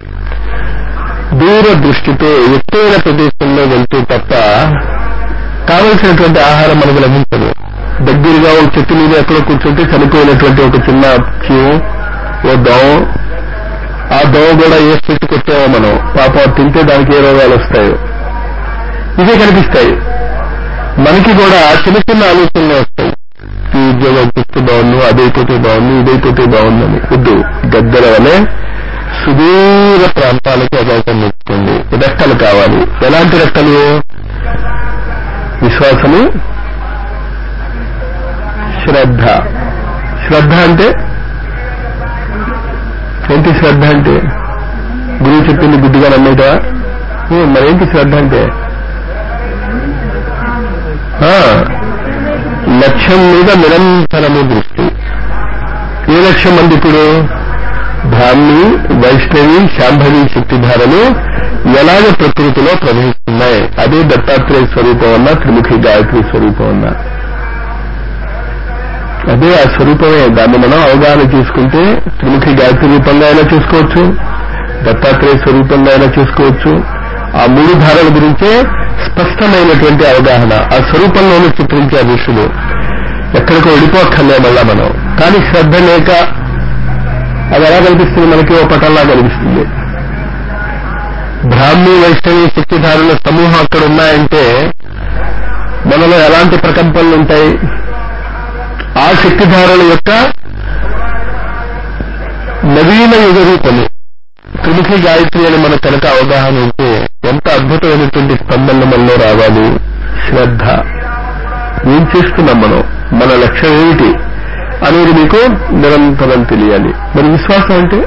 Speaker 1: దూర దృష్టితో ఎత్తైన ప్రదేశంలో వెళ్తే తప్ప కావలసినటువంటి ఆహారం మనకు లభించదు దగ్గరగా ఒక చెట్టు మీద ఎక్కడో కూర్చుంటే చనిపోయినటువంటి ఒక చిన్న చీము ఓ దోమ ఆ దోమ కూడా ఏ చెట్టు కొట్టామో మనం పాపం తింటే దానికి ఏ రోగాలు వస్తాయో ఇవే కనిపిస్తాయి మనకి కూడా చిన్న చిన్న ఆలోచనలు వస్తాయి ఈ ఉద్యోగం చూస్తే బాగుండు అదైపోతే బాగుండు ఇదైపోతే బాగుందని వద్దు గద్దల వలె సుదూర ప్రాంతాలకి అవకాశం తెచ్చుకోండి రెక్కలు కావాలి ఎలాంటి రెక్కలు విశ్వాసము శ్రద్ధ శ్రద్ధ అంటే ఏంటి శ్రద్ధ అంటే గురువు చెప్పింది గుడ్డిగా నమ్మేదా ఏ, మరేంటి శ్రద్ధ అంటే ఆ, లక్ష్యం మీద నిరంతరము దృష్టి ఏ లక్ష్యం అంది ఇప్పుడు బ్రాహ్మి వైష్ణవి శాంభవి శక్తిధారలు ఎలాగ ప్రకృతిలో ప్రవహిస్తున్నాయి అదే దత్తాత్రేయ స్వరూపం అన్న త్రిముఖి గాయత్రి స్వరూపం అన్న అదే ఆ స్వరూపమే దాన్ని మనం అవగాహన చేసుకుంటే త్రిముఖి గాయత్రి రూపంగా అయినా చూసుకోవచ్చు దత్తాత్రేయ స్వరూపంగా అయినా చూసుకోవచ్చు ఆ మూడు ధారల గురించే స్పష్టమైనటువంటి అవగాహన ఆ స్వరూపంలోనే చిత్రించే ఋషులు ఎక్కడికో వెళ్ళిపోక్కర్లే మళ్ళా మనం కానీ శ్రద్ధ లేక అది ఎలా కనిపిస్తుంది మనకి ఓ పటంలా కనిపిస్తుంది బ్రాహ్మీ వైష్ణవి శక్తిధారుల సమూహం అక్కడ ఉన్నాయంటే మనలో ఎలాంటి ప్రకంపనలు ఉంటాయి ఆ శక్తిధారల యొక్క నవీన యుగ రూపము త్రిముఖి గాయత్రి అని మన కనుక అవగాహన ఉంటే ఎంత అద్భుతమైనటువంటి స్పందనలు మనలో రావాలి శ్రద్ధ ఏం చేస్తున్నాం మనం మన లక్ష్యం ఏమిటి అనేది మీకు నిరంతరం తెలియాలి మరి విశ్వాసం అంటే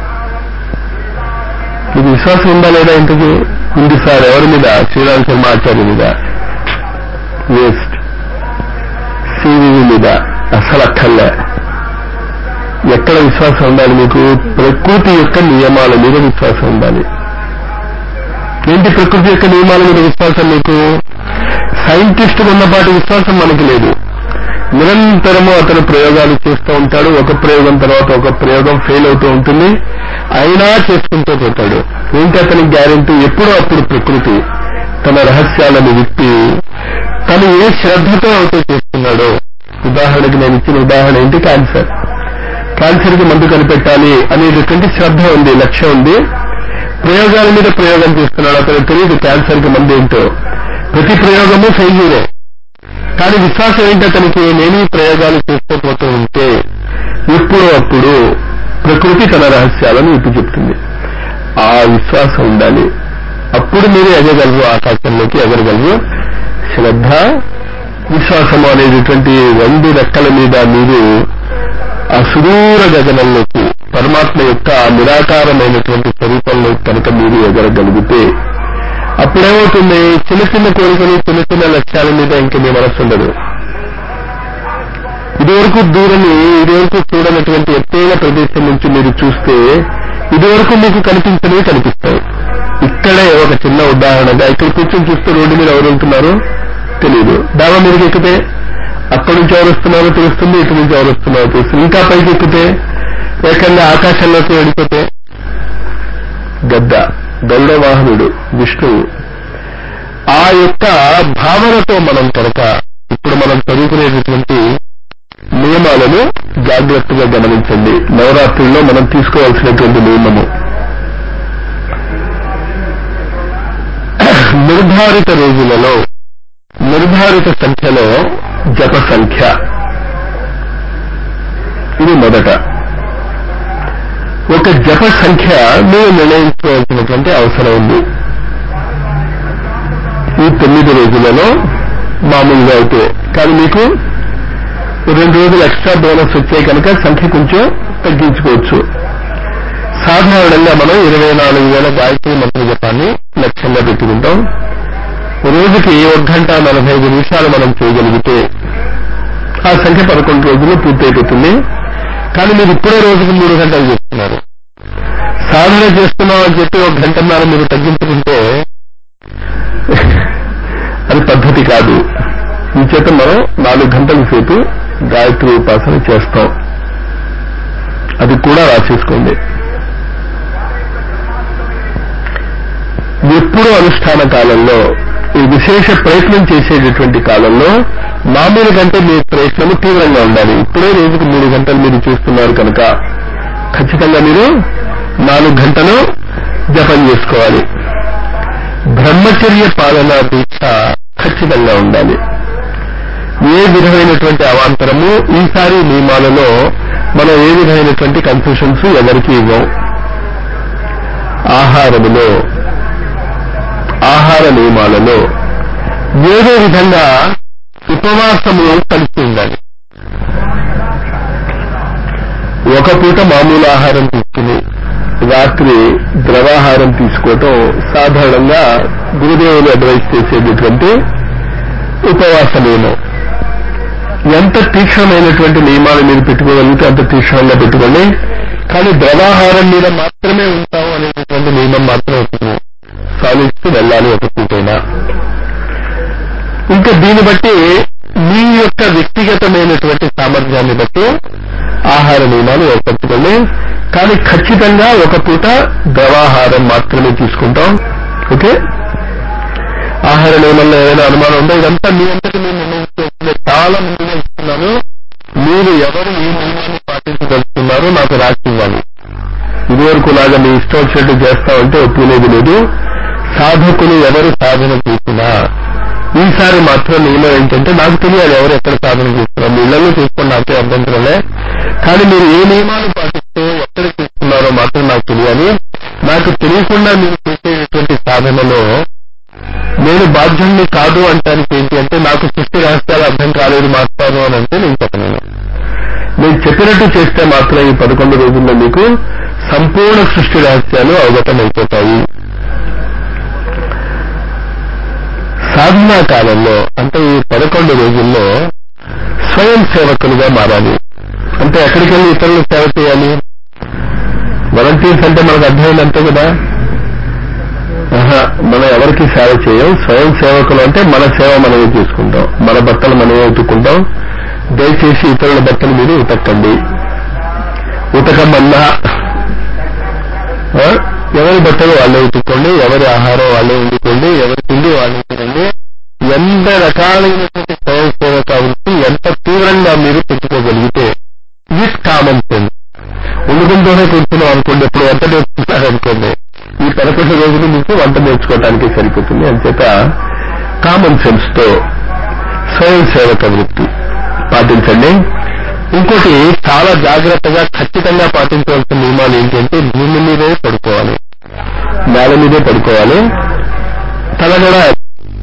Speaker 1: మీకు విశ్వాసం ఉందా లేదా ఇంతకీ ఉంది సార్ ఎవరి మీద శ్రీరామ్ శర్మ ఆచార్య మీద వేస్ట్ సివివి మీద అసలు అక్కర్లే ఎక్కడ విశ్వాసం ఉండాలి మీకు ప్రకృతి యొక్క నియమాల మీద విశ్వాసం ఉండాలి ఏంటి ప్రకృతి యొక్క నియమాల మీద విశ్వాసం మీకు సైంటిస్ట్ ఉన్నపాటి విశ్వాసం మనకి లేదు నిరంతరము అతను ప్రయోగాలు చేస్తూ ఉంటాడు ఒక ప్రయోగం తర్వాత ఒక ప్రయోగం ఫెయిల్ అవుతూ ఉంటుంది అయినా చేసుకుంటూ పోతాడు ఏంటి అతనికి గ్యారెంటీ ఎప్పుడో అప్పుడు ప్రకృతి తన రహస్యాలను విప్పి తను ఏ శ్రద్ధతో అయితే చేస్తున్నాడో ఉదాహరణకి నేను ఇచ్చిన ఉదాహరణ ఏంటి క్యాన్సర్ క్యాన్సర్ కి మందు కనిపెట్టాలి అనేటటువంటి శ్రద్ధ ఉంది లక్ష్యం ఉంది ప్రయోగాల మీద ప్రయోగం చేస్తున్నాడు అతను తెలియదు క్యాన్సర్ కి మందు ఏంటో ప్రతి ప్రయోగము ఫెయిల్యూరే కానీ విశ్వాసం ఏంటి అతనికి నేను ఈ ప్రయోగాలు చేస్తూ పోతూ ఉంటే ఎప్పుడో అప్పుడు ప్రకృతి తన రహస్యాలను ఇప్పు చెప్తుంది ఆ విశ్వాసం ఉండాలి అప్పుడు మీరు ఎగగలరు ఆకాశంలోకి ఎగరగలరు శ్రద్ధ విశ్వాసము అనేటటువంటి రెండు రెక్కల మీద మీరు ఆ సుదూర గగనంలోకి పరమాత్మ యొక్క ఆ నిరాకారమైనటువంటి స్వరూపంలో కనుక మీరు ఎగరగలిగితే అప్పుడేమవుతుంది చిన్న చిన్న కోరికలు చిన్న చిన్న లక్ష్యాల మీద ఇంక మీ మనస్సు ఉండదు ఇదివరకు దూరని ఇదివరకు చూడనటువంటి ఎత్తైన ప్రదేశం నుంచి మీరు చూస్తే ఇదివరకు మీకు కనిపించనివి కనిపిస్తాయి ఇక్కడే ఒక చిన్న ఉదాహరణగా ఇక్కడ కూర్చొని చూస్తే రోడ్డు మీద ఎవరు వెళ్తున్నారో తెలియదు డాబా మీదకి ఎక్కితే అక్కడి నుంచి ఎవరు వస్తున్నారో తెలుస్తుంది ఇటు నుంచి ఎవరు వస్తున్నారో తెలుస్తుంది ఇంకా పైకి ఎక్కితే ఏకంగా ఆకాశంలోకి వెళ్ళిపోతే గద్ద గరుడ వాహనుడు విష్ణువు ఆ యొక్క భావనతో మనం కనుక ఇప్పుడు మనం చదువుకునేటటువంటి నియమాలను జాగ్రత్తగా గమనించండి నవరాత్రుల్లో మనం తీసుకోవాల్సినటువంటి నియమము నిర్ధారిత రోజులలో నిర్ధారిత సంఖ్యలో జప సంఖ్య ఇది మొదట ఒక జప సంఖ్య మీరు నిర్ణయించుకోవాల్సినటువంటి అవసరం ఉంది ఈ తొమ్మిది రోజులలో మామూలుగా అయితే కానీ మీకు రెండు రోజులు ఎక్స్ట్రా బోనస్ వచ్చాయి కనుక సంఖ్య కొంచెం తగ్గించుకోవచ్చు సాధారణంగా మనం ఇరవై నాలుగు వేల గాయత్రి మంత్ర జపాన్ని లక్ష్యంగా పెట్టుకుంటాం రోజుకి ఒక గంట నలభై ఐదు నిమిషాలు మనం చేయగలిగితే ఆ సంఖ్య పదకొండు రోజులు పూర్తయిపోతుంది కానీ మీరు ఇప్పుడే రోజుకి మూడు గంటలు చేస్తున్నారు సాధన చేస్తున్నాం అని చెప్పి ఒక గంటన్నర మీరు తగ్గించుకుంటే అది పద్ధతి కాదు ఇంచేత మనం నాలుగు గంటల సేపు గాయత్రి ఉపాసన చేస్తాం అది కూడా రాసేసుకోండి ఎప్పుడూ అనుష్ఠాన కాలంలో ఈ విశేష ప్రయత్నం చేసేటటువంటి కాలంలో మామూలు కంటే మీ ప్రయత్నము తీవ్రంగా ఉండాలి ఇప్పుడే రోజుకు మూడు గంటలు మీరు చూస్తున్నారు కనుక ఖచ్చితంగా మీరు నాలుగు గంటలు జపం చేసుకోవాలి బ్రహ్మచర్య పాలన దీక్ష ఖచ్చితంగా ఉండాలి ఏ విధమైనటువంటి అవాంతరము ఈసారి నియమాలలో మనం ఏ విధమైనటువంటి కన్ఫ్యూషన్స్ ఎవరికి ఇవ్వం ఆహారములో ఆహార నియమాలలో ఏదో విధంగా ఉపవాసము కలిసి ఉండాలి ఒక పూట మామూలు ఆహారం తీసుకుని రాత్రి ద్రవాహారం తీసుకోవటం సాధారణంగా గురుదేవులు అడ్వైస్ చేసేటటువంటి ఉపవాస నియమం ఎంత తీక్షణమైనటువంటి నియమాలు మీరు పెట్టుకోగలిగితే అంత తీక్షణంగా పెట్టుకోండి కానీ ద్రవాహారం మీద మాత్రమే ఉంటాము అనేటటువంటి నియమం మాత్రం ఉంటుంది సాలిడ్స్ వెళ్ళాలి ఒక పూటైనా ఇంకా దీన్ని బట్టి మీ యొక్క వ్యక్తిగతమైనటువంటి సామర్థ్యాన్ని బట్టి ఆహార నియమాలు ఏర్పరచుకోండి కానీ ఖచ్చితంగా ఒక పూట ద్రవాహారం మాత్రమే తీసుకుంటాం ఓకే ఆహార నియమంలో ఏదైనా అనుమానం ఉందో ఇదంతా మీ అంతటి మీరు నిర్ణయించుకోవచ్చు చాలా ముందుగా ఇస్తున్నాను మీరు ఎవరు ఈ నియమాన్ని పాటించదలుచున్నారో నాకు రాసి ఇవ్వాలి ఇదివరకు లాగా మీ ఇష్టం వచ్చినట్టు చేస్తామంటే ఒప్పుకునేది లేదు సాధకులు ఎవరు సాధన చేసినా ఈసారి మాత్రం నియమం ఏంటంటే నాకు తెలియాలి ఎవరు ఎక్కడ సాధన చేస్తున్నారు మీ ఇళ్లలో చేసుకోండి నాకే అభ్యంతరమే కానీ మీరు ఏ నియమాలు పాటిస్తూ ఎక్కడ చేస్తున్నారో మాత్రం నాకు తెలియాలి నాకు తెలియకుండా మీరు చేసేటటువంటి సాధనలో నేను బాధ్యుణ్ణి కాదు అంటానికి ఏంటి అంటే నాకు సృష్టి రహస్యాలు అర్థం కాలేదు మాట్లాడు అని అంటే నేను చెప్పలేను నేను చెప్పినట్టు చేస్తే మాత్రం ఈ పదకొండు రోజుల్లో మీకు సంపూర్ణ సృష్టి రహస్యాలు అవగతం అయిపోతాయి సాధనా కాలంలో అంటే ఈ పదకొండు రోజుల్లో స్వయం సేవకులుగా మారాలి అంటే ఎక్కడికి వెళ్ళి ఇతరులు సేవ చేయాలి వాలంటీర్స్ అంటే మనకు అర్థమైందంతే కదా ఆహా, మనం ఎవరికి సేవ చేయం స్వయం సేవకులు అంటే మన సేవ మనమే చేసుకుంటాం మన బట్టలు మనమే ఉతుక్కుంటాం దయచేసి ఇతరుల బట్టలు మీరు ఉతక్కండి ఉతకమన్నా ఆ, ఎవరి బట్టలు వాళ్ళే ఉతుక్కోండి ఎవరి ఆహారం వాళ్ళే వండుకోండి ఎవరి తిండి వాళ్ళే తినండి ఎంత రకాలైనటువంటి స్వయం సేవక వృత్తి ఎంత తీవ్రంగా మీరు పెట్టుకోగలిగితే విత్ కామన్ సెన్స్ వండుకుంటూనే కూర్చున్నాం అనుకోండి ఎప్పుడు వంట నేర్చుకున్నారనుకోండి ఈ పదకొండు రోజులు మీకు వంట నేర్చుకోవడానికి సరిపోతుంది అంచేత కామన్ సెన్స్ తో స్వయం సేవక వృత్తి పాటించండి ఇంకోటి చాలా జాగ్రత్తగా ఖచ్చితంగా పాటించవలసిన నియమాలు ఏంటంటే భూమి మీదే పడుకోవాలి నేల మీదే పడుకోవాలి తల కూడా